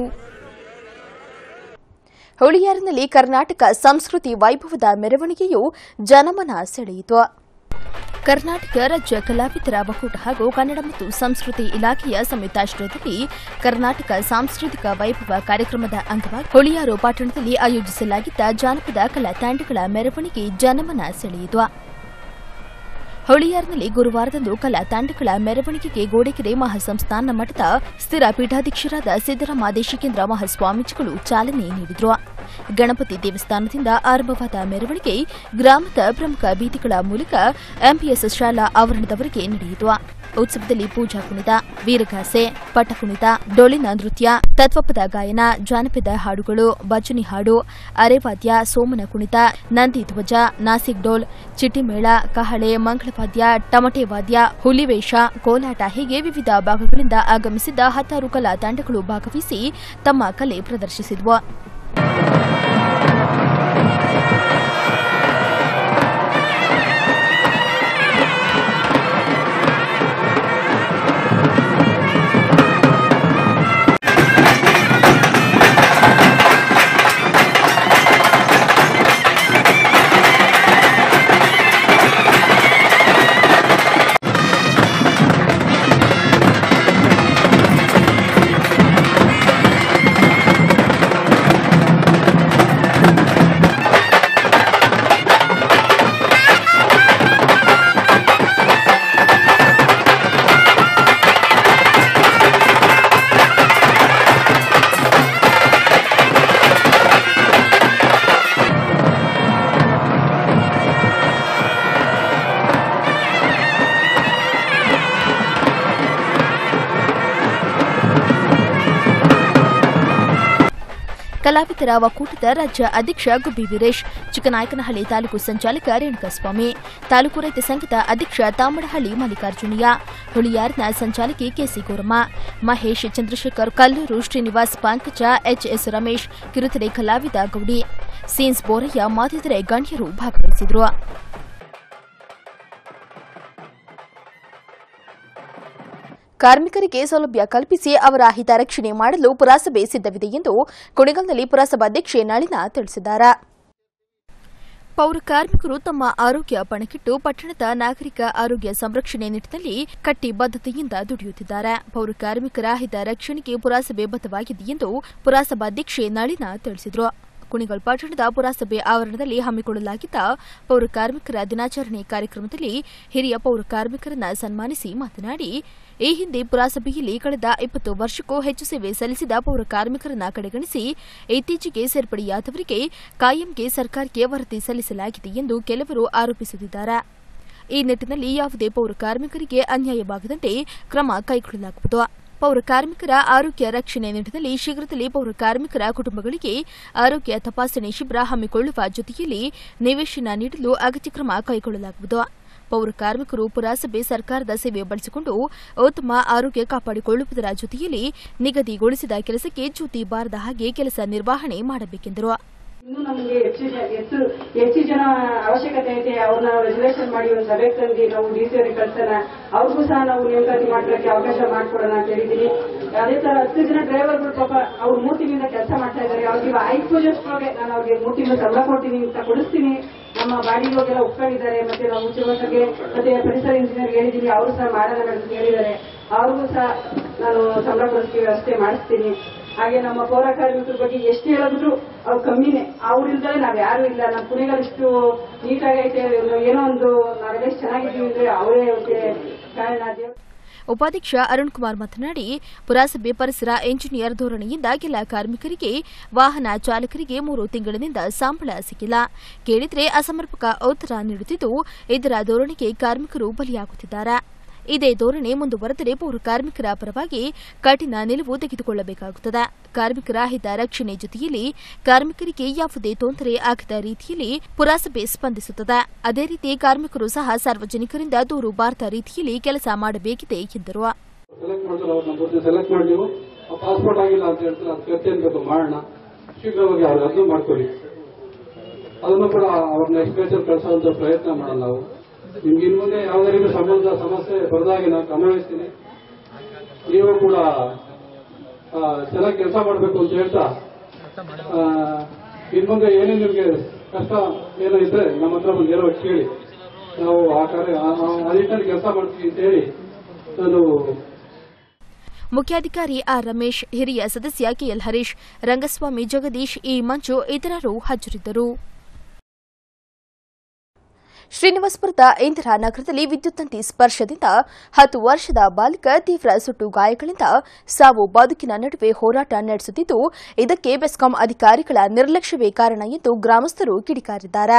ಹುಳಿಯಾರಿನಲ್ಲಿ ಕರ್ನಾಟಕ ಸಂಸ್ಕೃತಿ ವೈಭವದ ಮೆರವಣಿಗೆಯು ಜನಮನ ಸೆಳೆಯಿತು ಕರ್ನಾಟಕ ರಾಜ್ಯ ಕಲಾವಿದರ ಒಕ್ಕೂಟ ಹಾಗೂ ಕನ್ನಡ ಮತ್ತು ಸಂಸ್ಕೃತಿ ಇಲಾಖೆಯ ಸಂಯುಕ್ತಾಶ್ರಯದಲ್ಲಿ ಕರ್ನಾಟಕ ಸಾಂಸ್ಕೃತಿಕ ವೈಭವ ಕಾರ್ಯಕ್ರಮದ ಅಂಗವಾಗಿ ಹುಳಿಯಾರು ಪಟ್ಟಣದಲ್ಲಿ ಆಯೋಜಿಸಲಾಗಿದ್ದ ಜಾನಪದ ಕಲಾ ತಂಡಗಳ ಮೆರವಣಿಗೆ ಜನಮನ ಸೆಳೆಯಿತು ಹುಳಿಯಾರಿನಲ್ಲಿ ಗುರುವಾರದಂದು ಕಲಾ ತಂಡಗಳ ಮೆರವಣಿಗೆಗೆ ಗೋಡೆಕೆರೆ ಮಹಾಸಂಸ್ಥಾನ ಮಠದ ಸ್ಥಿರ ಪೀಠಾಧ್ಯಕ್ಷರಾದ ಸಿದ್ದರಾಮ ದೇಶಿಕೇಂದ್ರ ಮಹಾಸ್ವಾಮೀಜಿಗಳು ಚಾಲನೆ ನೀಡಿದರು ಗಣಪತಿ ದೇವಸ್ಥಾನದಿಂದ ಆರಂಭವಾದ ಮೆರವಣಿಗೆ ಗ್ರಾಮದ ಪ್ರಮುಖ ಬೀದಿಗಳ ಮೂಲಕ ಎಂಪಿಎಸ್ ಶಾಲಾ ಆವರಣದವರೆಗೆ ನಡೆಯಿತು ಉತ್ಸವದಲ್ಲಿ ಪೂಜಾ ಕುಣಿತ ವೀರಗಾಸೆ ಪಟಕುಣಿತ ಡೊಳ್ಳಿನ ನೃತ್ಯ ತತ್ವಪದ ಗಾಯನ ಜಾನಪದ ಹಾಡುಗಳು ಭಜನಿ ಹಾಡು ಅರೆವಾದ್ಯ ಸೋಮನ ಕುಣಿತ ನಂದಿ ಧ್ವಜ ನಾಸಿಕ್ ಡೋಲ್ ಚಿಟ್ಟಿಮೇಳ ಕಹಳೆ ಮಂಗಳವಾದ್ಯ ಟಮಟೆ ವಾದ್ಯ ಹುಲಿವೇಷ ಕೋಲಾಟ ಹೀಗೆ ವಿವಿಧ ಭಾಗಗಳಿಂದ ಆಗಮಿಸಿದ್ದ ಹತ್ತಾರು ಕಲಾ ತಂಡಗಳು ಭಾಗವಹಿಸಿ ತಮ್ಮ ಕಲೆ ಪ್ರದರ್ಶಿಸಿದವು ಕಲಾವಿದರ ಒಕ್ಕೂಟದ ರಾಜ್ಯ ಅಧ್ಯಕ್ಷ ಗುಬ್ಬಿ ವೀರೇಶ್ ಚಿಕ್ಕನಾಯಕನಹಳ್ಳಿ ತಾಲೂಕು ಸಂಚಾಲಕ ರೇಣುಕಸ್ವಾಮಿ ತಾಲೂಕು ರೈತ ಸಂಘದ ಅಧ್ಯಕ್ಷ ತಾಮಡಹಳ್ಳಿ ಮಲ್ಲಿಕಾರ್ಜುನಯ್ಯ ಹುಳಿಯಾರ್ನ ಸಂಚಾಲಕಿ ಕೆಸಿ ಗೌರಮ್ಮ ಮಹೇಶ್ ಚಂದ್ರಶೇಖರ್ ಕಲ್ಲೂರು ಶ್ರೀನಿವಾಸ್ ಪಂಕಜ ಎಚ್ಎಸ್ ರಮೇಶ್ ಕಿರುತೆರೆ ಕಲಾವಿದ ಗೌಡಿ ಸೀನ್ಸ್ ಬೋರಯ್ಯ ಮತ್ತಿತರೆ ಗಣ್ಯರು ಭಾಗವಹಿಸಿದರು ಕಾರ್ಮಿಕರಿಗೆ ಸೌಲಭ್ಯ ಕಲ್ಪಿಸಿ ಅವರ ಹಿತರಕ್ಷಣೆ ಮಾಡಲು ಪುರಸಭೆ ಸಿದ್ದವಿದೆ ಎಂದು ಕುಣಿಗಲ್ನಲ್ಲಿ ಪುರಸಭಾಧ್ಯಕ್ಷೆ ನಳಿನ ತಿಳಿಸಿದ್ದಾರೆ ಪೌರ ಕಾರ್ಮಿಕರು ತಮ್ಮ ಆರೋಗ್ಯ ಪಣಕ್ಕಿಟ್ಟು ಪಟ್ಟಣದ ನಾಗರಿಕ ಆರೋಗ್ಯ ಸಂರಕ್ಷಣೆ ನಿಟ್ಟಿನಲ್ಲಿ ಕಟ್ಟಿಬದ್ದತೆಯಿಂದ ದುಡಿಯುತ್ತಿದ್ದಾರೆ ಪೌರ ಕಾರ್ಮಿಕರ ಹಿತ ರಕ್ಷಣೆಗೆ ಪುರಸಭೆ ಬದ್ಧವಾಗಿದೆ ಎಂದು ಪುರಸಭಾಧ್ಯಕ್ಷೆ ನಳಿನ ತಿಳಿಸಿದರು ಕುಣಿಗಲ್ ಪಟ್ಟಣದ ಪುರಸಭೆ ಆವರಣದಲ್ಲಿ ಹಮ್ಮಿಕೊಳ್ಳಲಾಗಿದ್ದ ಪೌರ ಕಾರ್ಮಿಕರ ದಿನಾಚರಣೆ ಕಾರ್ಯಕ್ರಮದಲ್ಲಿ ಹಿರಿಯ ಪೌರ ಕಾರ್ಮಿಕರನ್ನ ಸನ್ಮಾನಿಸಿ ಮಾತನಾಡಿ ಈ ಹಿಂದೆ ಪುರಸಭೆಯಲ್ಲಿ ಕಳೆದ ಇಪ್ಪತ್ತು ವರ್ಷಕ್ಕೂ ಹೆಚ್ಚು ಸೇವೆ ಸಲ್ಲಿಸಿದ ಪೌರ ಕಾರ್ಮಿಕರನ್ನ ಕಡೆಗಣಿಸಿ ಇತ್ತೀಚೆಗೆ ಸೇರ್ಪಡೆಯಾದವರಿಗೆ ಕಾಯಂಗೆ ಸರ್ಕಾರಕ್ಕೆ ವರದಿ ಸಲ್ಲಿಸಲಾಗಿದೆ ಎಂದು ಕೆಲವರು ಆರೋಪಿಸುತ್ತಿದ್ದಾರೆ ಈ ನಿಟ್ಟಿನಲ್ಲಿ ಯಾವುದೇ ಪೌರ ಕಾರ್ಮಿಕರಿಗೆ ಅನ್ಯಾಯವಾಗದಂತೆ ಕ್ರಮ ಕೈಗೊಳ್ಳಲಾಗುವುದು ಪೌರ ಕಾರ್ಮಿಕರ ಆರೋಗ್ಯ ರಕ್ಷಣೆ ನಿಟ್ಟಿನಲ್ಲಿ ಶೀಘ್ರದಲ್ಲೇ ಪೌರ ಕಾರ್ಮಿಕರ ಕುಟುಂಬಗಳಿಗೆ ಆರೋಗ್ಯ ತಪಾಸಣೆ ಶಿಬಿರ ಹಮ್ಮಿಕೊಳ್ಳುವ ಜೊತೆಯಲ್ಲಿ ನಿವೇಶನ ನೀಡಲು ಅಗತ್ಯ ಕ್ರಮ ಕೈಗೊಳ್ಳಲಾಗುವುದು ಪೌರ ಕಾರ್ಮಿಕರು ಪುರಸಭೆ ಸರ್ಕಾರದ ಸೇವೆ ಬಳಸಿಕೊಂಡು ಉತ್ತಮ ಆರೋಗ್ಯ ಕಾಪಾಡಿಕೊಳ್ಳುವುದರ ಜೊತೆಯಲ್ಲಿ ನಿಗದಿಗೊಳಿಸಿದ ಕೆಲಸಕ್ಕೆ ಚ್ಯುತಿ ಬಾರದ ಹಾಗೆ ಕೆಲಸ ನಿರ್ವಹಣೆ ಮಾಡಬೇಕೆಂದರು ಇನ್ನು ನಮಗೆ ಹೆಚ್ಚು ಜ- ಹೆಚ್ಚು ಹೆಚ್ಚು ಜನ ಅವಶ್ಯಕತೆ ಐತೆ ಅವ್ರನ್ನ ರೆಸರ್ವೇಶನ್ ಮಾಡಿ ಒಂದು ಸಭೆ ತಂದು ನಾವು ಡಿ ಸಿ ಅವರಿಗೆ ಕಳ್ಸೋಣ ಅವ್ರಿಗೂ ಸಹ ನಾವು ನೇಮಕಾತಿ ಮಾಡ್ಲಿಕ್ಕೆ ಅವಕಾಶ ಮಾಡ್ಕೊಡೋಣ ಅಂತ ಹೇಳಿದೀನಿ ಅದೇ ತರ ಹತ್ತು ಜನ ಡ್ರೈವರ್ಗಳು ಪಾಪ ಅವ್ರು ಮೂರು ತಿಂಗಳಿಂದ ಕೆಲಸ ಮಾಡ್ತಾ ಇದ್ದಾರೆ ಅವ್ರಿಗೆ ಐದು ಪೂಜೆಸ್ಟ್ರೋಗೆ ನಾನು ಅವ್ರಿಗೆ ಮೂರು ತಿಂಗಳು ಸಂಬಳ ಕೊಡ್ತೀನಿ ಅಂತ ಕೊಡಿಸ್ತೀನಿ ನಮ್ಮ ಬಾಡಿಗೆಲ್ಲ ಒಪ್ಕೊಂಡಿದ್ದಾರೆ ಮತ್ತೆ ನಾವು ಉದ್ಯೋಗಕ್ಕೆ ಮತ್ತೆ ಪರಿಸರ ಇಂಜಿನಿಯರ್ ಹೇಳಿದೀನಿ ಅವರು ಸಹ ಮಾಡೋಣ ಅಂತ ಹೇಳಿದ್ದಾರೆ ಅವ್ರಿಗೂ ಸಹ ನಾನು ಸಂಬಳ ಕೊಡಿಸ್ತೀವಿ ವ್ಯವಸ್ಥೆ ಮಾಡಿಸ್ತೀನಿ ಹಾಗೆ ನಮ್ಮ ಪೌರ ಕಾರ್ಮಿಕರ ಬಗ್ಗೆ ಎಷ್ಟು ಹೇಳಿದ್ರು ಅವ್ರು ಕಮ್ಮಿನೇ ಅವ್ರಿಲ್ದಲೆ ನಾವ್ ಯಾರು ಇಲ್ಲ ನಮ್ಮ ಕುಣಿಗಲ್ ಇಷ್ಟು ನೀಟಾಗೈತೆ ಏನೋ ಒಂದು ನಾವೆಲ್ಲ ಎಷ್ಟು ಚೆನ್ನಾಗಿದ್ದೀವಿ ಅಂದ್ರೆ ಅವರೇ ಅವ್ರಿಗೆ ಕಾರಣ ದೇವ್ರು ಉಪಾಧ್ಯಕ್ಷ ಅರುಣ್ ಕುಮಾರ್ ಮಾತನಾಡಿ ಪುರಸಭೆ ಪರಿಸರ ಎಂಜಿನಿಯರ್ ಧೋರಣೆಯಿಂದ ಕೆಲ ಕಾರ್ಮಿಕರಿಗೆ ವಾಹನ ಚಾಲಕರಿಗೆ ಮೂರು ತಿಂಗಳಿನಿಂದ ಸಂಬಳ ಸಿಕ್ಕಿಲ್ಲ ಕೇಳಿದ್ರೆ ಅಸಮರ್ಪಕ ಉತ್ತರ ನೀಡುತ್ತಿದ್ದು ಇದರ ಧೋರಣೆಗೆ ಕಾರ್ಮಿಕರು ಬಲಿಯಾಗುತ್ತಿದ್ದಾರೆ ಇದೇ ಧೋರಣೆ ಮುಂದುವರೆದರೆ ಪೌರ ಕಾರ್ಮಿಕರ ಪರವಾಗಿ ಕಠಿಣ ನಿಲುವು ತೆಗೆದುಕೊಳ್ಳಬೇಕಾಗುತ್ತದೆ ಕಾರ್ಮಿಕರ ಹಿತ ರಕ್ಷಣೆ ಜೊತೆಯಲ್ಲಿ ಕಾರ್ಮಿಕರಿಗೆ ಯಾವುದೇ ತೊಂದರೆ ಆಗದ ರೀತಿಯಲ್ಲಿ ಪುರಸಭೆ ಸ್ಪಂದಿಸುತ್ತದೆ ಅದೇ ರೀತಿ ಕಾರ್ಮಿಕರು ಸಹ ಸಾರ್ವಜನಿಕರಿಂದ ದೂರು ಬಾರದ ರೀತಿಯಲ್ಲಿ ಕೆಲಸ ಮಾಡಬೇಕಿದೆ ಎಂದರು ಸೆಲೆಕ್ಟ್ ಮಾಡ್ತಾರೆ ಅವ್ರನ್ನ ಬುದ್ಧಿ ಸೆಲೆಕ್ಟ್ ಮಾಡಿ ನೀವು ಪಾಸ್ಪೋರ್ಟ್ ಆಗಿಲ್ಲ ಅಂತ ಹೇಳ್ತಾರೆ ಅದಕ್ಕೆ ಖರ್ಚು ಏನ್ ಬೇಕು ಮಾಡೋಣ ಶೀಘ್ರವಾಗಿ ಅವ್ರು ಅದನ್ನು ಮಾಡ್ಕೊಳ್ಳಿ ಅದನ್ನು ಕೂಡ ಅವ್ರನ್ನ ಎಕ್ಸ್ಪ್ರೆಷನ್ ಕಳಿಸುವಂತ ಪ್ರಯತ್ನ ಮಾಡೋಣ ನಾವು ನಿಮ್ಗೆ ಇನ್ ಮುಂದೆ ಯಾವುದೇ ರೀತಿ ಸಂಬಂಧ ಸಮಸ್ಯೆ ಬರದಾಗಿ ನಾನು ಗಮನಿಸ್ತೀನಿ ನೀವು ಕೂಡ ಆ, ಚೆನ್ನಾಗಿ ಕೆಲಸ ಮಾಡಬೇಕು ಅಂತ ಹೇಳ್ತಾ ಆ, ಇನ್ ಮುಂದೆ ಏನೇ ನಿಮ್ಗೆ ಕಷ್ಟ ಏನೋ ಇದ್ರೆ ನಮ್ಮ ಹತ್ರ ಬಂದು ನೇರವಾಗಿ ಕೇಳಿ ನಾವು ಆ ಕಾರ್ಯ ಆ- ಆ- ಆ ನಿಟ್ಟಿನಲ್ಲಿ ಕೆಲಸ ಮಾಡ್ತೀವಿ ಅಂತ ಹೇಳಿ ನಾನು ಮುಖ್ಯಾಧಿಕಾರಿ ಆರ್ ರಮೇಶ್ ಹಿರಿಯ ಸದಸ್ಯ ಕೆಎಲ್ ಹರೀಶ್ ರಂಗಸ್ವಾಮಿ ಜಗದೀಶ್ ಇ ಮಂಜು ಇತರರು ಹಾಜರಿದ್ದರು ಶ್ರೀನಿವಾಸಪುರದ ಇಂದಿರಾ ನಗರದಲ್ಲಿ ವಿದ್ಯುತ್ ತಂತಿ ಸ್ಪರ್ಶದಿಂದ ಹತ್ತು ವರ್ಷದ ಬಾಲಿಕ ತೀವ್ರ ಸುಟ್ಟು ಗಾಯಗಳಿಂದ ಸಾವು ಬದುಕಿನ ನಡುವೆ ಹೋರಾಟ ನಡೆಸುತ್ತಿದ್ದು ಇದಕ್ಕೆ ಬೆಸ್ಕಾಂ ಅಧಿಕಾರಿಗಳ ನಿರ್ಲಕ್ಷ್ಯವೇ ಕಾರಣ ಎಂದು ಗ್ರಾಮಸ್ಥರು ಕಿಡಿಕಾರಿದ್ದಾರೆ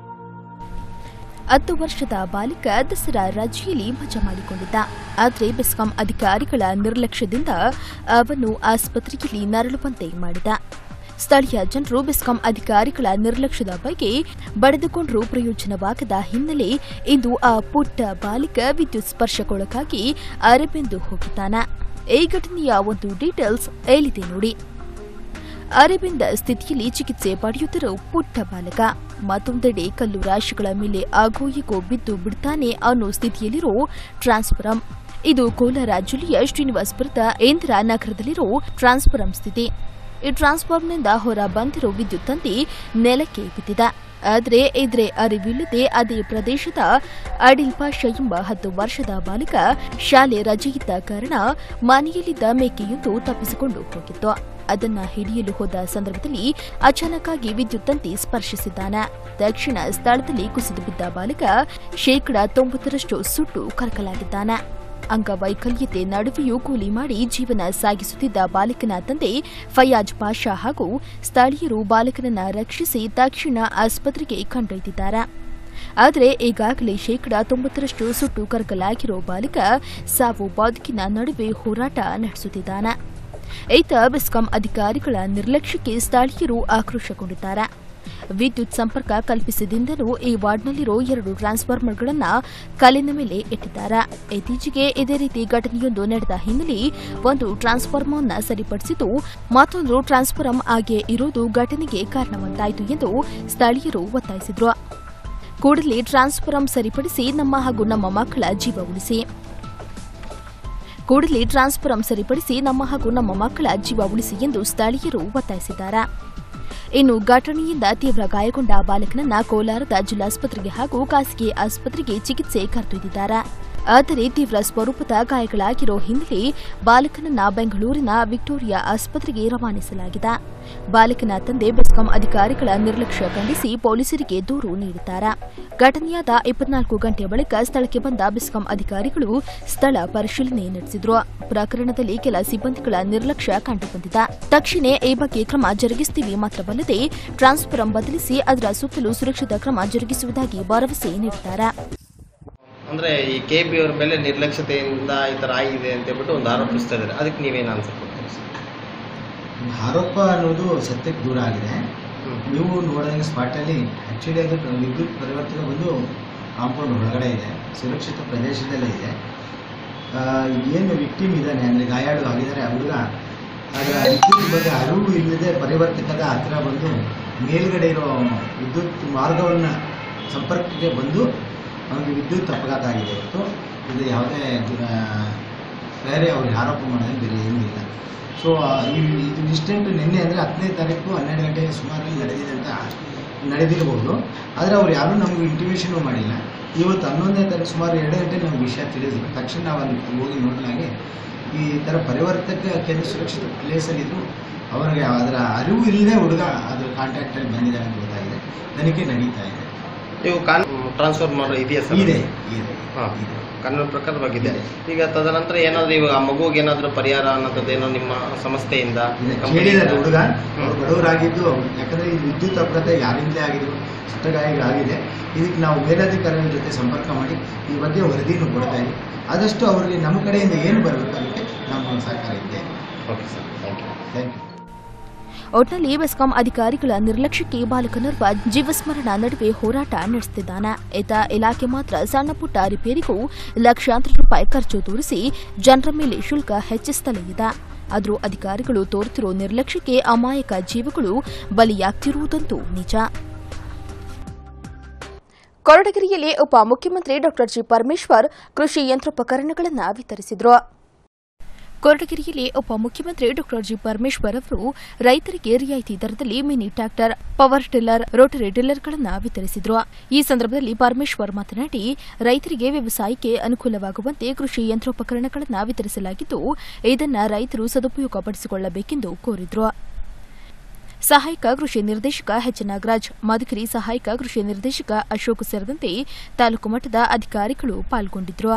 ಹತ್ತು ವರ್ಷದ ಬಾಲಿಕ ದಸರಾ ರಜೆಯಲ್ಲಿ ಮಜಾ ಮಾಡಿಕೊಂಡಿದ್ದ ಆದರೆ ಬೆಸ್ಕಾಂ ಅಧಿಕಾರಿಗಳ ನಿರ್ಲಕ್ಷ್ಯದಿಂದ ಅವನು ಆಸ್ಪತ್ರೆಯಲ್ಲಿ ನರಳುವಂತೆ ಮಾಡಿದ ಸ್ಥಳೀಯ ಜನರು ಬೆಸ್ಕಾಂ ಅಧಿಕಾರಿಗಳ ನಿರ್ಲಕ್ಷ್ಯದ ಬಗ್ಗೆ ಬಡಿದುಕೊಂಡರೂ ಪ್ರಯೋಜನವಾಗದ ಹಿನ್ನೆಲೆ ಇಂದು ಆ ಪುಟ್ಟ ಬಾಲಿಕ ವಿದ್ಯುತ್ ಸ್ಪರ್ಶಕ್ಕೊಳಗಾಗಿ ಅರೆಬೆಂದು ಹೋಗಿದ್ದಾನೆ ಈ ಘಟನೆಯ ಒಂದು ಡೀಟೇಲ್ಸ್ ಏಳಿದೆ ನೋಡಿ ಅರೆಬೆಂದ ಸ್ಥಿತಿಯಲ್ಲಿ ಚಿಕಿತ್ಸೆ ಪಡೆಯುತ್ತಿರೋ ಪುಟ್ಟ ಬಾಲಕ ಮತ್ತೊಂದೆಡೆ ಕಲ್ಲು ರಾಶಿಗಳ ಮೇಲೆ ಆಗೋ ಈಗೋ ಬಿದ್ದು ಬಿಡ್ತಾನೆ ಅನ್ನೋ ಸ್ಥಿತಿಯಲ್ಲಿರೋ ಟ್ರಾನ್ಸ್ಫರಂ ಇದು ಕೋಲಾರ ಜಿಲ್ಲೆಯ ಶ್ರೀನಿವಾಸಪುರದ ಇಂದಿರಾ ನಗರದಲ್ಲಿರೋ ಟ್ರಾನ್ಸ್ಫರಂ ಸ್ಥಿತಿ ಈ ಟ್ರಾನ್ಸ್ಫಾರ್ಮ್ನಿಂದ ಹೊರ ಬಂದಿರೋ ವಿದ್ಯುತ್ ತಂತಿ ನೆಲಕ್ಕೆ ಬಿದ್ದಿದೆ ಆದರೆ ಇದ್ರೆ ಅರಿವಿಲ್ಲದೆ ಅದೇ ಪ್ರದೇಶದ ಅಡಿಲ್ ಪಾಷಾ ಎಂಬ ಹತ್ತು ವರ್ಷದ ಬಾಲಕ ಶಾಲೆ ರಜೆಯಿದ್ದ ಕಾರಣ ಮನೆಯಲ್ಲಿದ್ದ ಮೇಕೆಯೊಂದು ತಪ್ಪಿಸಿಕೊಂಡು ಹೋಗಿತ್ತು ಅದನ್ನ ಹಿಡಿಯಲು ಹೋದ ಸಂದರ್ಭದಲ್ಲಿ ಅಚಾನಕ್ಕಾಗಿ ವಿದ್ಯುತ್ ತಂತಿ ಸ್ಪರ್ಶಿಸಿದ್ದಾನೆ ತಕ್ಷಣ ಸ್ಥಳದಲ್ಲಿ ಕುಸಿದು ಬಿದ್ದ ಬಾಲಕ ಶೇಕಡಾ ತೊಂಬತ್ತರಷ್ಟು ಸುಟ್ಟು ಕರಕಲಾಗಿದ್ದಾನೆ ಅಂಗವೈಕಲ್ಯತೆ ನಡುವೆಯೂ ಕೂಲಿ ಮಾಡಿ ಜೀವನ ಸಾಗಿಸುತ್ತಿದ್ದ ಬಾಲಕನ ತಂದೆ ಫಯಾಜ್ ಪಾಷಾ ಹಾಗೂ ಸ್ಥಳೀಯರು ಬಾಲಕನನ್ನ ರಕ್ಷಿಸಿ ತಕ್ಷಣ ಆಸ್ಪತ್ರೆಗೆ ಕೊಂಡೊಯ್ದಿದ್ದಾರೆ ಆದರೆ ಈಗಾಗಲೇ ಶೇಕಡಾ ತೊಂಬತ್ತರಷ್ಟು ಸುಟ್ಟು ಕರಕಲಾಗಿರೋ ಬಾಲಕ ಸಾವು ಬದುಕಿನ ನಡುವೆ ಹೋರಾಟ ನಡೆಸುತ್ತಿದ್ದಾನೆ ಈತ ಬೆಸ್ಕಾಂ ಅಧಿಕಾರಿಗಳ ನಿರ್ಲಕ್ಷ್ಯಕ್ಕೆ ಸ್ಥಳೀಯರು ಆಕ್ರೋಶಗೊಂಡಿದ್ದಾರೆ ವಿದ್ಯುತ್ ಸಂಪರ್ಕ ಕಲ್ಪಿಸಿದಿಂದಲೂ ಈ ವಾರ್ಡ್ನಲ್ಲಿರೋ ಎರಡು ಟ್ರಾನ್ಸ್ಫಾರ್ಮರ್ಗಳನ್ನು ಕಲ್ಲಿನ ಮೇಲೆ ಇಟ್ಟಿದ್ದಾರೆ ಇತ್ತೀಚೆಗೆ ಇದೇ ರೀತಿ ಘಟನೆಯೊಂದು ನಡೆದ ಹಿನ್ನೆಲೆ ಒಂದು ಟ್ರಾನ್ಸ್ಫಾರ್ಮರ್ನ ಸರಿಪಡಿಸಿದ್ದು ಮತ್ತೊಂದು ಟ್ರಾನ್ಸ್ಫಾರ್ಮ್ ಆಗೇ ಇರೋದು ಘಟನೆಗೆ ಕಾರಣವಂತಾಯಿತು ಎಂದು ಸ್ಥಳೀಯರು ಒತ್ತಾಯಿಸಿದರು ಕೂಡಲೇ ಟ್ರಾನ್ಸ್ಫಾರ್ಮ್ ಸರಿಪಡಿಸಿ ನಮ್ಮ ಹಾಗೂ ನಮ್ಮ ಮಕ್ಕಳ ಜೀವ ಉಳಿಸಿ ಕೂಡಲೇ ಟ್ರಾನ್ಸ್ಫಾರ್ಮ್ ಸರಿಪಡಿಸಿ ನಮ್ಮ ಹಾಗೂ ನಮ್ಮ ಮಕ್ಕಳ ಜೀವ ಉಳಿಸಿ ಎಂದು ಸ್ಥಳೀಯರು ಒತ್ತಾಯಿಸಿದ್ದಾರೆ ಇನ್ನು ಘಟನೆಯಿಂದ ತೀವ್ರ ಗಾಯಗೊಂಡ ಬಾಲಕನನ್ನ ಕೋಲಾರದ ಜಿಲ್ಲಾಸ್ಪತ್ರೆಗೆ ಹಾಗೂ ಖಾಸಗಿ ಆಸ್ಪತ್ರೆಗೆ ಚಿಕಿತ್ಸೆ ಕರೆದೊಯ್ದಿದ್ದಾರೆ ಆದರೆ ತೀವ್ರ ಸ್ವರೂಪದ ಗಾಯಗಳಾಗಿರೋ ಹಿನ್ನೆಲೆ ಬಾಲಕನನ್ನ ಬೆಂಗಳೂರಿನ ವಿಕ್ಟೋರಿಯಾ ಆಸ್ಪತ್ರೆಗೆ ರವಾನಿಸಲಾಗಿದೆ ಬಾಲಕನ ತಂದೆ ಬೆಸ್ಕಾಂ ಅಧಿಕಾರಿಗಳ ನಿರ್ಲಕ್ಷ್ಯ ಖಂಡಿಸಿ ಪೊಲೀಸರಿಗೆ ದೂರು ನೀಡಿದ್ದಾರೆ ಘಟನೆಯಾದ ಇಪ್ಪತ್ನಾಲ್ಕು ಗಂಟೆಯ ಬಳಿಕ ಸ್ಥಳಕ್ಕೆ ಬಂದ ಬೆಸ್ಕಾಂ ಅಧಿಕಾರಿಗಳು ಸ್ಥಳ ಪರಿಶೀಲನೆ ನಡೆಸಿದ್ರು ಪ್ರಕರಣದಲ್ಲಿ ಕೆಲ ಸಿಬ್ಬಂದಿಗಳ ನಿರ್ಲಕ್ಷ್ಯ ಕಂಡುಬಂದಿದೆ ತಕ್ಷಣ ಈ ಬಗ್ಗೆ ಕ್ರಮ ಜರುಗಿಸುತ್ತೀವಿ ಮಾತ್ರವಲ್ಲದೆ ಟ್ರಾನ್ಸ್ಫಾರಂ ಬದಲಿಸಿ ಅದರ ಸುತ್ತಲೂ ಸುರಕ್ಷಿತ ಕ್ರಮ ಜರುಗಿಸುವುದಾಗಿ ಭರವಸೆ ನೀಡಿದ್ದಾರೆ ಅಂದರೆ ಈ ಕೆ ಪಿ ಅವ್ರ ಮೇಲೆ ನಿರ್ಲಕ್ಷ್ಯತೆಯಿಂದ ಈ ಥರ ಆಗಿದೆ ಅಂತ ಹೇಳ್ಬಿಟ್ಟು ಒಂದು ಆರೋಪಿಸ್ತಾ ಇದ್ದಾರೆ ಅದಕ್ಕೆ ನೀವೇನು ಆನ್ಸರ್ ಕೊಡ್ತೀರಿ ಸರ್ ಆರೋಪ ಅನ್ನೋದು ಸತ್ಯಕ್ಕೆ ದೂರ ಆಗಿದೆ ನೀವು ನೋಡಿದಂಗೆ ಸ್ಪಾಟಲ್ಲಿ ಆ್ಯಕ್ಚುಲಿ ಅದು ವಿದ್ಯುತ್ ಪರಿವರ್ತನೆ ಒಂದು ಕಾಂಪೌಂಡ್ ಒಳಗಡೆ ಇದೆ ಸುರಕ್ಷಿತ ಪ್ರದೇಶದಲ್ಲೇ ಇದೆ ಆ, ಏನು ವಿಕ್ಟಿಮ್ ಇದ್ದಾನೆ ಅಂದರೆ ಗಾಯಾಳು ಆಗಿದ್ದಾರೆ ಆ ಹುಡುಗ ಅದರ ವಿದ್ಯುತ್ ಬಗ್ಗೆ ಅರಿವು ಇಲ್ಲದೆ ಪರಿವರ್ತಕದ ಹತ್ತಿರ ಬಂದು ಮೇಲ್ಗಡೆ ಇರೋ ವಿದ್ಯುತ್ ಮಾರ್ಗವನ್ನು ಸಂಪರ್ಕಕ್ಕೆ ಬಂದು ಅವನಿಗೆ ವಿದ್ಯುತ್ ಅಪಘಾತ ಆಗಿದೆ ಹೊರತು ಇದು ಯಾವುದೇ ಆ, ಬೇರೆ ಅವ್ರಿಗೆ ಆರೋಪ ಮಾಡೋದು ಬೇರೆ ಏನೂ ಇಲ್ಲ ಸೊ ಇದು ಇನ್ಸಿಡೆಂಟ್ ನಿನ್ನೆ ಅಂದರೆ ಹತ್ತನೇ ತಾರೀಕು ಹನ್ನೆರಡು ಗಂಟೆಗೆ ಸುಮಾರಲ್ಲಿ ನಡೆದಿದೆ ಅಂತ ನಡೆದಿರಬಹುದು ಆದರೆ ಅವ್ರು ಯಾರೂ ನಮಗೆ ಇಂಟಿಮೇಷನು ಮಾಡಿಲ್ಲ ಇವತ್ತು ಹನ್ನೊಂದನೇ ತಾರೀಕು ಸುಮಾರು ಎರಡು ಗಂಟೆ ನಮ್ಗೆ ವಿಷಯ ತಿಳಿದಿಲ್ಲ ತಕ್ಷಣ ನಾವು ಅಲ್ಲಿ ಹೋಗಿ ನೋಡಲಾಗಿ ಈ ಥರ ಪರಿವರ್ತಕ ಕೇಂದ್ರ ಸುರಕ್ಷಿತ ಪ್ಲೇಸಲ್ಲಿದ್ದು ಅವರಿಗೆ ಅದರ ಅರಿವು ಇಲ್ಲದೆ ಹುಡುಗ ಅದ್ರ ಕಾಂಟ್ಯಾಕ್ಟಲ್ಲಿ ಬಂದಿದೆ ಅಂತ ಗೊತ್ತಾಗಿದೆ ತನಿಖೆ ನಡೀತಾ ಇದೆ ನೀವು ಕಾನ್ ಟ್ರಾನ್ಸ್ಫರ್ ಮಾಡೋ ಇದೆಯಾ ಸರ್ ಇದೆ ಇದೆ ಹಾಂ ಕಾನೂನು ಪ್ರಕಾರವಾಗಿದೆ ಈಗ ತದನಂತರ ಏನಾದರೂ ಇವಾಗ ಆ ಮಗುಗೆ ಏನಾದರೂ ಪರಿಹಾರ ಅನ್ನೋದು ಏನೋ ನಿಮ್ಮ ಸಂಸ್ಥೆಯಿಂದ ಕೇಳಿದ್ದಾರೆ ಹುಡುಗ ಹ್ಮ್. ಅವ್ರು ಬಡವರಾಗಿದ್ದು ಯಾಕಂದ್ರೆ ಈ ವಿದ್ಯುತ್ ಅಪಘಾತ ಯಾರಿಂದಲೇ ಆಗಿದ್ದು ಸುಟ್ಟಗಾಯಗಳಾಗಿದೆ ಇದಕ್ಕೆ ನಾವು ಮೇಲಧಿಕಾರಿಗಳ ಜೊತೆ ಸಂಪರ್ಕ ಮಾಡಿ ಈ ಬಗ್ಗೆ ವರದಿಯನ್ನು ಕೊಡ್ತಾ ಇದ್ದೀವಿ ಆದಷ್ಟು ಅವರಿಗೆ ನಮ್ಮ ಕಡೆಯಿಂದ ಏನು ಬರಬೇಕು ಅದಕ್ಕೆ ನಮ್ಮ ಸಹಕಾರ ಇದೆ okay sir thank you thank you ಒಟ್ನಲ್ಲಿ ಬೆಸ್ಕಾಂ ಅಧಿಕಾರಿಗಳ ನಿರ್ಲಕ್ಷ್ಯಕ್ಕೆ ಬಾಲಕನೋರ್ವ ಜೀವಸ್ಮರಣ ನಡುವೆ ಹೋರಾಟ ನಡೆಸುತ್ತಿದ್ದಾನೆ ಇತ ಇಲಾಖೆ ಮಾತ್ರ ಸಣ್ಣ ಪುಟ್ಟ ರಿಪೇರಿಗೂ ಲಕ್ಷಾಂತರ ರೂಪಾಯಿ ಖರ್ಚು ತೋರಿಸಿ ಜನರ ಮೇಲೆ ಶುಲ್ಕ ಹೆಚ್ಚಿಸುತ್ತಲೇ ಇದೆ ಆದರೂ ಅಧಿಕಾರಿಗಳು ತೋರುತ್ತಿರೋ ನಿರ್ಲಕ್ಷ್ಯಕ್ಕೆ ಅಮಾಯಕ ಜೀವಗಳು ಬಲಿಯಾಗ್ತಿರುವುದಂತೂ ನಿಜ ಕೊರಟಗೆರೆಯಲ್ಲಿ ಉಪಮುಖ್ಯಮಂತ್ರಿ ಡಾ ಜಿ ಪರಮೇಶ್ವರ್ ಕೃಷಿ ಯಂತ್ರೋಪಕರಣಗಳನ್ನು ವಿತರಿಸಿದರು ಕೊರಟಗೆರೆಯಲ್ಲಿ ಉಪಮುಖ್ಯಮಂತ್ರಿ ಡಾ ಜಿ ಪರಮೇಶ್ವರ್ ಅವರು ರೈತರಿಗೆ ರಿಯಾಯಿತಿ ದರದಲ್ಲಿ mini tractor power tiller rotary ಟಿಲ್ಲರ್ಗಳನ್ನು ವಿತರಿಸಿದರು ಈ ಸಂದರ್ಭದಲ್ಲಿ ಪರಮೇಶ್ವರ್ ಮಾತನಾಡಿ ರೈತರಿಗೆ ವ್ಯವಸಾಯಕ್ಕೆ ಅನುಕೂಲವಾಗುವಂತೆ ಕೃಷಿ ಯಂತ್ರೋಪಕರಣಗಳನ್ನು ವಿತರಿಸಲಾಗಿದ್ದು ಇದನ್ನು ರೈತರು ಸದುಪಯೋಗಪಡಿಸಿಕೊಳ್ಳಬೇಕೆಂದು ಕೋರಿದರು ಸಹಾಯಕ ಕೃಷಿ ನಿರ್ದೇಶಕ ಎಚ್ ನಾಗರಾಜ್ ಮಧುಗಿರಿ ಸಹಾಯಕ ಕೃಷಿ ನಿರ್ದೇಶಕ ಅಶೋಕ್ ಸೇರಿದಂತೆ ತಾಲೂಕು ಮಟ್ಟದ ಅಧಿಕಾರಿಗಳು ಪಾಲ್ಗೊಂಡಿದ್ದರು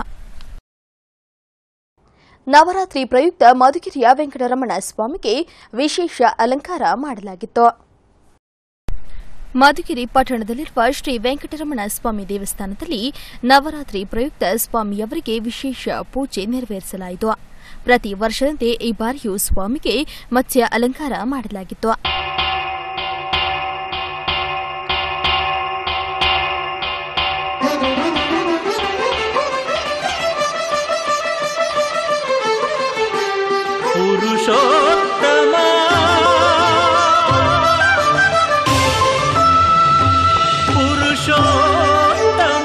ನವರಾತ್ರಿ ಪ್ರಯುಕ್ತ ಮಧುಗಿರಿಯ ವೆಂಕಟರಮಣ ಸ್ವಾಮಿಗೆ ವಿಶೇಷ ಅಲಂಕಾರ ಮಾಡಲಾಗಿತ್ತು ಮಧುಗಿರಿ ಪಟ್ಟಣದಲ್ಲಿರುವ ಶ್ರೀ ವೆಂಕಟರಮಣ ಸ್ವಾಮಿ ದೇವಸ್ಥಾನದಲ್ಲಿ ನವರಾತ್ರಿ ಪ್ರಯುಕ್ತ ಸ್ವಾಮಿಯವರಿಗೆ ವಿಶೇಷ ಪೂಜೆ ನೆರವೇರಿಸಲಾಯಿತು ಪ್ರತಿ ವರ್ಷದಂತೆ ಈ ಬಾರಿಯೂ ಸ್ವಾಮಿಗೆ ಮತ್ಸ್ಯ ಅಲಂಕಾರ ಮಾಡಲಾಗಿತ್ತು ಪುರುಷೋತ್ತಮ ಪುರುಷೋತ್ತಮ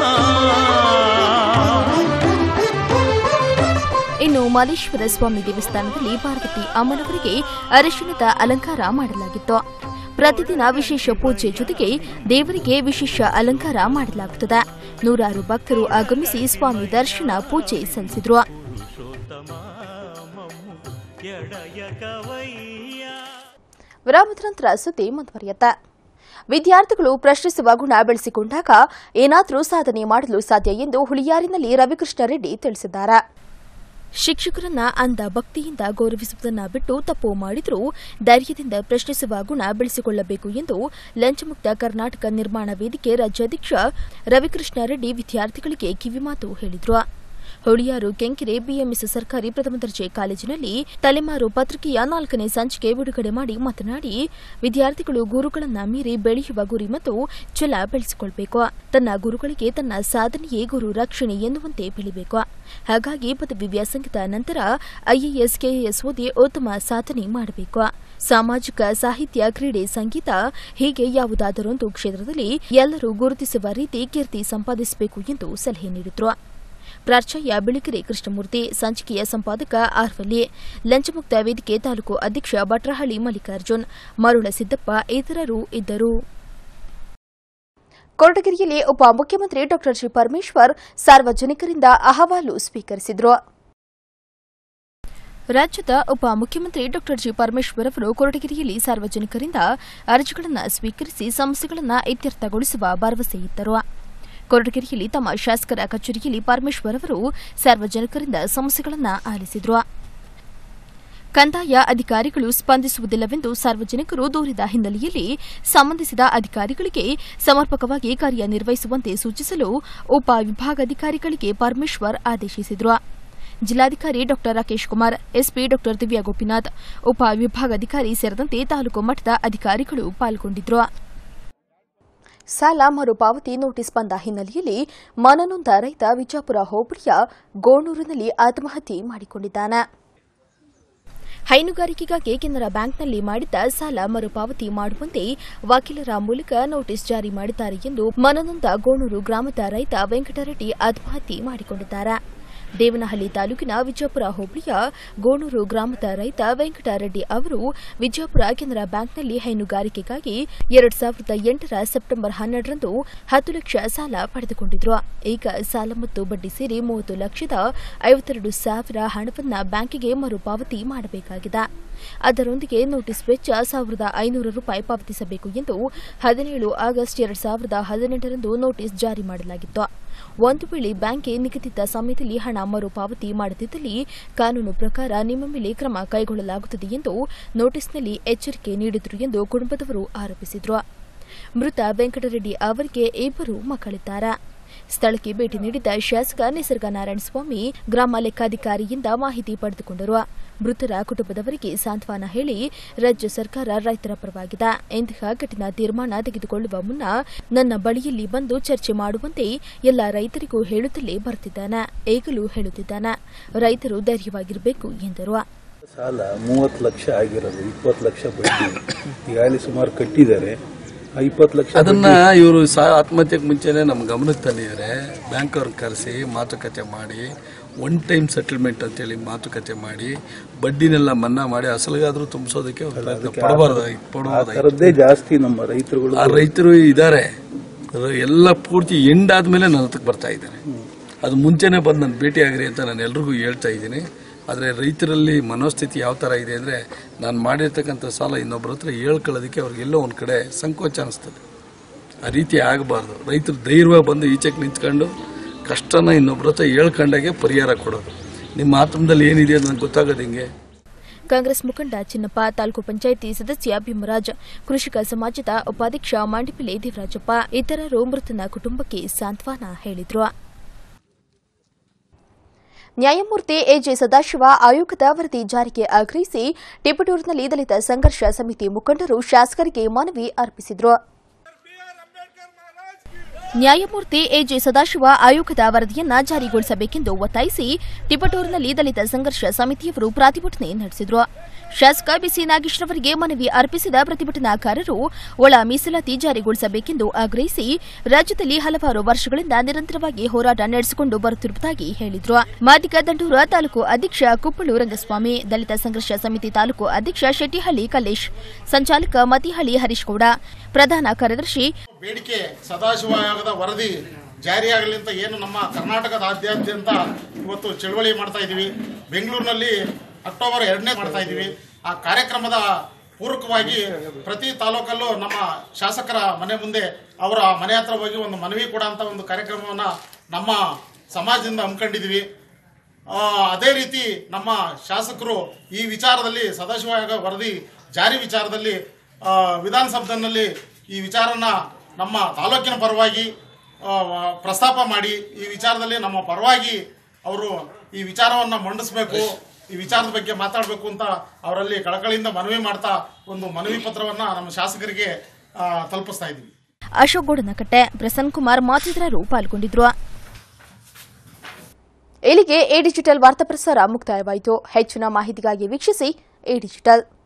ಇನ್ನು ಮಾಲೇಶ್ವರ ಸ್ವಾಮಿ ದೇವಸ್ಥಾನದಲ್ಲಿ ಪಾರ್ವತಿ ಅಮ್ಮನವರಿಗೆ ಅರಿಶಿಣದ ಅಲಂಕಾರ ಮಾಡಲಾಗಿತ್ತು ಪ್ರತಿದಿನ ವಿಶೇಷ ಪೂಜೆ ಜೊತೆಗೆ ದೇವರಿಗೆ ವಿಶೇಷ ಅಲಂಕಾರ ಮಾಡಲಾಗುತ್ತದೆ ನೂರಾರು ಭಕ್ತರು ಆಗಮಿಸಿ ಸ್ವಾಮಿ ದರ್ಶನ ಪೂಜೆ ಸಲ್ಲಿಸಿದ್ರು ವಿರಾಮದ ನಂತರ ಸುದ್ದಿ ಮುಂದುವರಿಯುತ್ತೆ ವಿದ್ಯಾರ್ಥಿಗಳು ಪ್ರಶ್ನಿಸುವ ಗುಣ ಬೆಳೆಸಿಕೊಂಡಾಗ ಏನಾದರೂ ಸಾಧನೆ ಮಾಡಲು ಸಾಧ್ಯ ಎಂದು ಹುಳಿಯಾರಿನಲ್ಲಿ ರವಿಕೃಷ್ಣ ರೆಡ್ಡಿ ತಿಳಿಸಿದ್ದಾರೆ ಶಿಕ್ಷಕರನ್ನ ಅಂದ ಭಕ್ತಿಯಿಂದ ಗೌರವಿಸುವುದನ್ನ ಬಿಟ್ಟು ತಪ್ಪು ಮಾಡಿದರೂ ಧೈರ್ಯದಿಂದ ಪ್ರಶ್ನಿಸುವ ಗುಣ ಬೆಳೆಸಿಕೊಳ್ಳಬೇಕು ಎಂದು ಲಂಚಮುಕ್ತ ಕರ್ನಾಟಕ ನಿರ್ಮಾಣ ವೇದಿಕೆ ರಾಜ್ಯಾಧ್ಯಕ್ಷ ರವಿಕೃಷ್ಣ ರೆಡ್ಡಿ ವಿದ್ಯಾರ್ಥಿಗಳಿಗೆ ಕಿವಿಮಾತು ಹೇಳಿದರು ಹೊಳಿಯಾರು ಕೆಂಕೆರೆ ಬಿಎಂಎಸ್ ಸರ್ಕಾರಿ ಪ್ರಥಮ ದರ್ಜೆ ಕಾಲೇಜಿನಲ್ಲಿ ತಲೆಮಾರು ಪತ್ರಿಕೆಯ ನಾಲ್ಕನೇ ಸಂಚಿಕೆ ಬಿಡುಗಡೆ ಮಾಡಿ ಮಾತನಾಡಿ ವಿದ್ಯಾರ್ಥಿಗಳು ಗುರುಗಳನ್ನ ಮೀರಿ ಬೆಳೆಯುವ ಗುರಿ ಮತ್ತು ಛಲ ಬೆಳೆಸಿಕೊಳ್ಬೇಕು ತನ್ನ ಗುರುಗಳಿಗೆ ತನ್ನ ಸಾಧನೆಯೇ ಗುರು ರಕ್ಷಣೆ ಎನ್ನುವಂತೆ ಬೆಳಿಬೇಕು ಹಾಗಾಗಿ ಪದವಿ ವ್ಯಾಸಂಗದ ನಂತರ ಐಎಎಸ್ ಕೆಎಎಸ್ ಓದಿ ಉತ್ತಮ ಸಾಧನೆ ಮಾಡಬೇಕು ಸಾಮಾಜಿಕ ಸಾಹಿತ್ಯ ಕ್ರೀಡೆ ಸಂಗೀತ ಹೀಗೆ ಯಾವುದಾದರೊಂದು ಕ್ಷೇತ್ರದಲ್ಲಿ ಎಲ್ಲರೂ ಗುರುತಿಸುವ ರೀತಿ ಕೀರ್ತಿ ಸಂಪಾದಿಸಬೇಕು ಎಂದು ಸಲಹೆ ನೀಡಿದರು ಪ್ರಾಚಾರ್ಯ ಬಿಳಿಕೆರೆ ಕೃಷ್ಣಮೂರ್ತಿ ಸಂಚಿಕೆಯ ಸಂಪಾದಕ ಆರ್ವಲ್ಲಿ ಲಂಚಮುಕ್ತ ವೇದಿಕೆ ತಾಲೂಕು ಅಧ್ಯಕ್ಷ ಭಟ್ರಹಳ್ಳಿ ಮಲ್ಲಿಕಾರ್ಜುನ್ ಮರುಳ ಸಿದ್ದಪ್ಪ ಇತರರು ಇದ್ದರು ಕೊರಟಗೆರೆಯಲ್ಲಿ ಉಪಮುಖ್ಯಮಂತ್ರಿ ಡಾ ಜಿ ಪರಮೇಶ್ವರ್ ಸಾರ್ವಜನಿಕರಿಂದ ಅಹವಾಲು ಸ್ವೀಕರಿಸಿದರು ರಾಜ್ಯದ ಉಪಮುಖ್ಯಮಂತ್ರಿ ಡಾ ಜಿ ಪರಮೇಶ್ವರ್ ಅವರು ಕೊರಟಗೆರೆಯಲ್ಲಿ ಸಾರ್ವಜನಿಕರಿಂದ ಅರ್ಜಿಗಳನ್ನು ಸ್ವೀಕರಿಸಿ ಸಮಸ್ಯೆಗಳನ್ನು ಇತ್ಯರ್ಥಗೊಳಿಸುವ ಭರವಸೆಯಿದ್ದರು ಕೊರಟಗೆರೆಯಲ್ಲಿ ತಮ್ಮ ಶಾಸಕರ ಕಚೇರಿಯಲ್ಲಿ ಪರಮೇಶ್ವರ್ ಅವರು ಸಾರ್ವಜನಿಕರಿಂದ ಸಮಸ್ಯೆಗಳನ್ನು ಆಲಿಸಿದರು ಕಂದಾಯ ಅಧಿಕಾರಿಗಳು ಸ್ಪಂದಿಸುವುದಿಲ್ಲವೆಂದು ಸಾರ್ವಜನಿಕರು ದೂರಿದ ಹಿನ್ನೆಲೆಯಲ್ಲಿ ಸಂಬಂಧಿಸಿದ ಅಧಿಕಾರಿಗಳಿಗೆ ಸಮರ್ಪಕವಾಗಿ ಕಾರ್ಯನಿರ್ವಹಿಸುವಂತೆ ಸೂಚಿಸಲು ಉಪ ವಿಭಾಗಾಧಿಕಾರಿಗಳಿಗೆ ಪರಮೇಶ್ವರ್ ಆದೇಶಿಸಿದರು ಜಿಲ್ಲಾಧಿಕಾರಿ ಡಾ ರಾಕೇಶ್ ಕುಮಾರ್ ಎಸ್ಪಿ ಡಾ ದಿವ್ಯಾ ಗೋಪಿನಾಥ್ ಉಪ ವಿಭಾಗಾಧಿಕಾರಿ ಸೇರಿದಂತೆ ತಾಲೂಕು ಮಟ್ಟದ ಅಧಿಕಾರಿಗಳು ಪಾಲ್ಗೊಂಡಿದ್ದರು ಸಾಲ ಮರುಪಾವತಿ ನೋಟಿಸ್ ಬಂದ ಹಿನ್ನೆಲೆಯಲ್ಲಿ ಮನನೊಂದ ರೈತ ವಿಜಾಪುರ ಹೋಬಳಿಯ ಗೋಣೂರಿನಲ್ಲಿ ಆತ್ಮಹತ್ಯೆ ಮಾಡಿಕೊಂಡಿದ್ದಾನೆ ಹೈನುಗಾರಿಕೆಗಾಗಿ ಕೆನರಾ ಬ್ಯಾಂಕ್ನಲ್ಲಿ ಮಾಡಿದ್ದ ಸಾಲ ಮರುಪಾವತಿ ಮಾಡುವಂತೆ ವಕೀಲರ ಮೂಲಕ ನೋಟಿಸ್ ಜಾರಿ ಮಾಡಿದ್ದಾರೆ ಎಂದು ಮನನೊಂದ ಗೋಣೂರು ಗ್ರಾಮದ ರೈತ ವೆಂಕಟರೆಡ್ಡಿ ಆತ್ಮಹತ್ಯೆ ಮಾಡಿಕೊಂಡಿದ್ದಾರೆ ದೇವನಹಳ್ಳಿ ತಾಲೂಕಿನ ವಿಜಯಪುರ ಹೋಬಳಿಯ ಗೋಣೂರು ಗ್ರಾಮದ ರೈತ ವೆಂಕಟರೆಡ್ಡಿ ಅವರು ವಿಜಯಪುರ ಕೆನರಾ ಬ್ಯಾಂಕ್ನಲ್ಲಿ ಹೈನುಗಾರಿಕೆಗಾಗಿ ಎರಡ್ ಸಾವಿರದ ಎಂಟರ ಸೆಪ್ಟೆಂಬರ್ ಹನ್ನೆರಡರಂದು ಹತ್ತು ಲಕ್ಷ ಸಾಲ ಪಡೆದುಕೊಂಡಿದ್ರು ಈಗ ಸಾಲ ಮತ್ತು ಬಡ್ಡಿ ಸೇರಿ ಮೂವತ್ತು ಲಕ್ಷದ ಐವತ್ತೆರಡು ಸಾವಿರ ಹಣವನ್ನ ಬ್ಯಾಂಕಿಗೆ ಮರುಪಾವತಿ ಮಾಡಬೇಕಾಗಿದೆ ಅದರೊಂದಿಗೆ ನೋಟಿಸ್ ವೆಚ್ಚ ಸಾವಿರದ ಐನೂರು ರೂಪಾಯಿ ಪಾವತಿಸಬೇಕು ಎಂದು ಹದಿನೇಳು ಆಗಸ್ಟ್ ಎರಡ್ ಸಾವಿರದ ಹದಿನೆಂಟರಂದು ನೋಟಿಸ್ ಜಾರಿ ಮಾಡಲಾಗಿತ್ತು ಒಂದು ವೇಳೆ ಬ್ಯಾಂಕ್ಗೆ ನಿಗದಿತ ಸಮಯದಲ್ಲಿ ಹಣ ಮರುಪಾವತಿ ಮಾಡದಿದ್ದಲ್ಲಿ ಕಾನೂನು ಪ್ರಕಾರ ನಿಮ್ಮ ಮೇಲೆ ಕ್ರಮ ಕೈಗೊಳ್ಳಲಾಗುತ್ತದೆ ಎಂದು ನೋಟಿಸ್ನಲ್ಲಿ ಎಚ್ಚರಿಕೆ ನೀಡಿದರು ಎಂದು ಕುಟುಂಬದವರು ಆರೋಪಿಸಿದರು ಮೃತ ವೆಂಕಟರೆಡ್ಡಿ ಅವರಿಗೆ ಇಬ್ಬರು ಮಕ್ಕಳಿದ್ದಾರೆ ಸ್ಥಳಕ್ಕೆ ಭೇಟಿ ನೀಡಿದ ಶಾಸಕ ನಿಸರ್ಗ ನಾರಾಯಣಸ್ವಾಮಿ ಗ್ರಾಮ ಲೆಕ್ಕಾಧಿಕಾರಿಯಿಂದ ಮಾಹಿತಿ ಪಡೆದುಕೊಂಡರು ಮೃತರ ಕುಟುಂಬದವರಿಗೆ ಸಾಂತ್ವನ ಹೇಳಿ ರಾಜ್ಯ ಸರ್ಕಾರ ರೈತರ ಪರವಾಗಿದೆ ಇಂತಹ ಕಠಿಣ ತೀರ್ಮಾನ ತೆಗೆದುಕೊಳ್ಳುವ ಮುನ್ನ ನನ್ನ ಬಳಿಯಲ್ಲಿ ಬಂದು ಚರ್ಚೆ ಮಾಡುವಂತೆ ಎಲ್ಲ ರೈತರಿಗೂ ಹೇಳುತ್ತಲೇ ಬರುತ್ತಿದ್ದಾನೆ ಈಗಲೂ ಹೇಳುತ್ತಿದ್ದಾನೆ ರೈತರು ಧೈರ್ಯವಾಗಿರಬೇಕು ಎಂದರು ಸಾಲ ಮೂವತ್ತು ಲಕ್ಷ ಆಗಿರೋದು ಇಪ್ಪತ್ತು ಲಕ್ಷ ಬಡ್ಡಿ ಈಗಾಗಲೇ ಸುಮಾರು ಕಟ್ಟಿದ್ದಾರೆ ಆ ಇಪ್ಪತ್ತು ಲಕ್ಷ ಅದನ್ನ ಇವರು ಸಾ ಆತ್ಮಹತ್ಯೆಗೆ ಮುಂಚೆನೆ ನಮ್ಮ ಗಮನಕ್ಕೆ ತಂದಿದ್ದಾರೆ ಬ್ಯಾಂಕ್ ಅವ್ರನ್ನ ಕರೆಸಿ ಮಾತುಕತೆ ಮಾಡಿ ಒನ್ ಟೈಮ್ ಸೆಟಲ್ಮೆಂಟ್ ಅಂತೇಳಿ ಮಾತುಕತೆ ಮಾಡಿ ಬಡ್ಡಿನೆಲ್ಲ ಮನ್ನಾ ಮಾಡಿ ಅಸಲಿಗಾದ್ರೂ ತುಂಬಿಸೋದಕ್ಕೆ ಅವ್ರು ಪ್ರಯತ್ನ ಪಡಬಾರ್ದಾಗಿ ಆ ಪಡಬಾರ್ದಾಗಿ ಥರದ್ದೇ ಜಾಸ್ತಿ ನಮ್ಮ ರೈತರುಗಳು ಆ ರೈತರು ಇದ್ದಾರೆ ಎಲ್ಲ ಪೂರ್ತಿ ಎಂಡ್ ಆದ್ಮೇಲೆ ನನ್ನ ಹತ್ರಕ್ಕೆ ಬರ್ತಾ ಇದ್ದಾರೆ ಅದು ಮುಂಚೆನೆ ಬಂದು ನನ್ನ ಭೇಟಿ ಆಗ್ರಿ ಅಂತ ನಾನು ಎಲ್ರಿಗೂ ಹೇಳ್ತಾ ಇದ್ದೀನಿ ಆದರೆ ರೈತರಲ್ಲಿ ಮನೋಸ್ಥಿತಿ ಯಾವ ಥರ ಇದೆ ಅಂದರೆ ನಾನು ಮಾಡಿರ್ತಕ್ಕಂಥ ಸಾಲ ಇನ್ನೊಬ್ಬರ ಹತ್ರ ಹೇಳ್ಕೊಳ್ಳೋದಕ್ಕೆ ಅವ್ರಿಗೆ ಎಲ್ಲೋ ಒಂದು ಕಡೆ ಸಂಕೋಚ ಅನಿಸ್ತದೆ ಆ ರೀತಿ ಆಗಬಾರ್ದು ರೈತರು ಧೈರ್ಯವಾಗಿ ಬಂದು ಈಚೆಗೆ ನಿಂತ್ಕೊಂಡು ಕಷ್ಟನ ಇನ್ನೊಬ್ಬರ ಹತ್ರ ಹೇಳ್ಕೊಂಡಾಗೆ ಪರಿಹಾರ ಕೊಡೋದು ನಿಮ್ಮ ಆತ್ಮದಲ್ಲಿ ಏನಿದೆ ಅಂತ ನನಗೆ ಗೊತ್ತಾಗೋದು ಹಿಂಗೆ ಕಾಂಗ್ರೆಸ್ ಮುಖಂಡ ಚಿನ್ನಪ್ಪ ತಾಲೂಕು ಪಂಚಾಯಿತಿ ಸದಸ್ಯ ಭೀಮರಾಜ್ ಕೃಷಿಕ ಸಮಾಜದ ಉಪಾಧ್ಯಕ್ಷ ಮಾಂಡಿಪಿಲೆ ದೇವರಾಜಪ್ಪ ಇತರರು ಮೃತನ ಕುಟುಂಬಕ್ಕೆ ಸಾಂತ್ವನ ಹೇಳಿದ್ರು ನ್ಯಾಯಮೂರ್ತಿ ಎಜೆ ಸದಾಶಿವ ಆಯೋಗದ ವರದಿ ಜಾರಿಗೆ ಆಗ್ರಹಿಸಿ ಟಿಪಟೂರಿನಲ್ಲಿ ದಲಿತ ಸಂಘರ್ಷ ಸಮಿತಿ ಮುಖಂಡರು ಶಾಸಕರಿಗೆ ಮನವಿ ಅರ್ಪಿಸಿದರು ನ್ಯಾಯಮೂರ್ತಿ ಎಜೆ ಸದಾಶಿವ ಆಯೋಗದ ವರದಿಯನ್ನ ಜಾರಿಗೊಳಿಸಬೇಕೆಂದು ಒತ್ತಾಯಿಸಿ ಟಿಪಟೂರಿನಲ್ಲಿ ದಲಿತ ಸಂಘರ್ಷ ಸಮಿತಿಯವರು ಪ್ರತಿಭಟನೆ ನಡೆಸಿದರು ಶಾಸಕ ಬಿಸಿ ನಾಗೇಶ್ರವರಿಗೆ ಮನವಿ ಅರ್ಪಿಸಿದ ಪ್ರತಿಭಟನಾಕಾರರು ಒಳ ಮೀಸಲಾತಿ ಜಾರಿಗೊಳಿಸಬೇಕೆಂದು ಆಗ್ರಹಿಸಿ ರಾಜ್ಯದಲ್ಲಿ ಹಲವಾರು ವರ್ಷಗಳಿಂದ ನಿರಂತರವಾಗಿ ಹೋರಾಟ ನಡೆಸಿಕೊಂಡು ಬರುತ್ತಿರುವುದಾಗಿ ಹೇಳಿದರು ಮಾದಿಗ ದಂಡೂರ ತಾಲೂಕು ಅಧ್ಯಕ್ಷ ಕುಪ್ಪಳು ರಂಗಸ್ವಾಮಿ ದಲಿತ ಸಂಘರ್ಷ ಸಮಿತಿ ತಾಲೂಕು ಅಧ್ಯಕ್ಷ ಶೆಟ್ಟಿಹಳ್ಳಿ ಕಲ್ಲೇಶ್ ಸಂಚಾಲಕ ಮತಿಹಳ್ಳಿ ಹರೀಶ್ ಗೌಡ ಪ್ರಧಾನ ಕಾರ್ಯದರ್ಶಿ ಬೇಡಿಕೆ ಸದಾಶಿವ ಆಯೋಗದ ವರದಿ ಜಾರಿಯಾಗಲಿ ಅಂತ ಏನು ನಮ್ಮ ಕರ್ನಾಟಕದಾದ್ಯಂತ ಇವತ್ತು ಚಳವಳಿ ಮಾಡ್ತಾ ಇದ್ದೀವಿ ಬೆಂಗಳೂರಿನಲ್ಲಿ ಅಕ್ಟೋಬರ್ ಎರಡನೇ ಮಾಡ್ತಾ ಇದ್ದೀವಿ ಆ ಕಾರ್ಯಕ್ರಮದ ಪೂರಕವಾಗಿ ಪ್ರತಿ ತಾಲೂಕಲ್ಲೂ ನಮ್ಮ ಶಾಸಕರ ಮನೆ ಮುಂದೆ ಅವರ ಮನೆ ಹತ್ರ ಹೋಗಿ ಒಂದು ಮನವಿ ಕೊಡ ಅಂತ ಒಂದು ಕಾರ್ಯಕ್ರಮವನ್ನು ನಮ್ಮ ಸಮಾಜದಿಂದ ಹಮ್ಮಿಕೊಂಡಿದ್ದೀವಿ ಆ, ಅದೇ ರೀತಿ ನಮ್ಮ ಶಾಸಕರು ಈ ವಿಚಾರದಲ್ಲಿ ಸದಾಶಿವ ಆಯೋಗ ವರದಿ ಜಾರಿ ವಿಚಾರದಲ್ಲಿ ಆ, ವಿಧಾನಸಭೆಯಲ್ಲಿ ಈ ವಿಚಾರನ ನಮ್ಮ ತಾಲೂಕಿನ ಪರವಾಗಿ ಆ, ಪ್ರಸ್ತಾಪ ಮಾಡಿ ಈ ವಿಚಾರದಲ್ಲಿ ನಮ್ಮ ಪರವಾಗಿ ಅವರು ಈ ವಿಚಾರವನ್ನು ಮಂಡಿಸಬೇಕು ಈ ವಿಚಾರದ ಬಗ್ಗೆ ಮಾತಾಡಬೇಕು ಅಂತ ಅವರಲ್ಲಿ ಕಳಕಳಿಯಿಂದ ಮನವಿ ಮಾಡ್ತಾ ಒಂದು ಮನವಿ ಪತ್ರವನ್ನ ನಮ್ಮ ಶಾಸಕರಿಗೆ ಆ, ತಲುಪಿಸ್ತಾ ಇದ್ದೀವಿ ಅಶೋಕ್ ಗೋಡನಕಟ್ಟೆ ಪ್ರಸನ್ನ ಕುಮಾರ್ ಮತ್ತಿತರರು ಪಾಲ್ಗೊಂಡಿದ್ರು ಇಲ್ಲಿಗೆ ಎ ಡಿಜಿಟಲ್ ವಾರ್ತಾ ಪ್ರಸಾರ ಮುಕ್ತಾಯವಾಯಿತು ಹೆಚ್ಚಿನ ಮಾಹಿತಿಗಾಗಿ ವೀಕ್ಷಿಸಿ ಎ ಡಿಜಿಟಲ್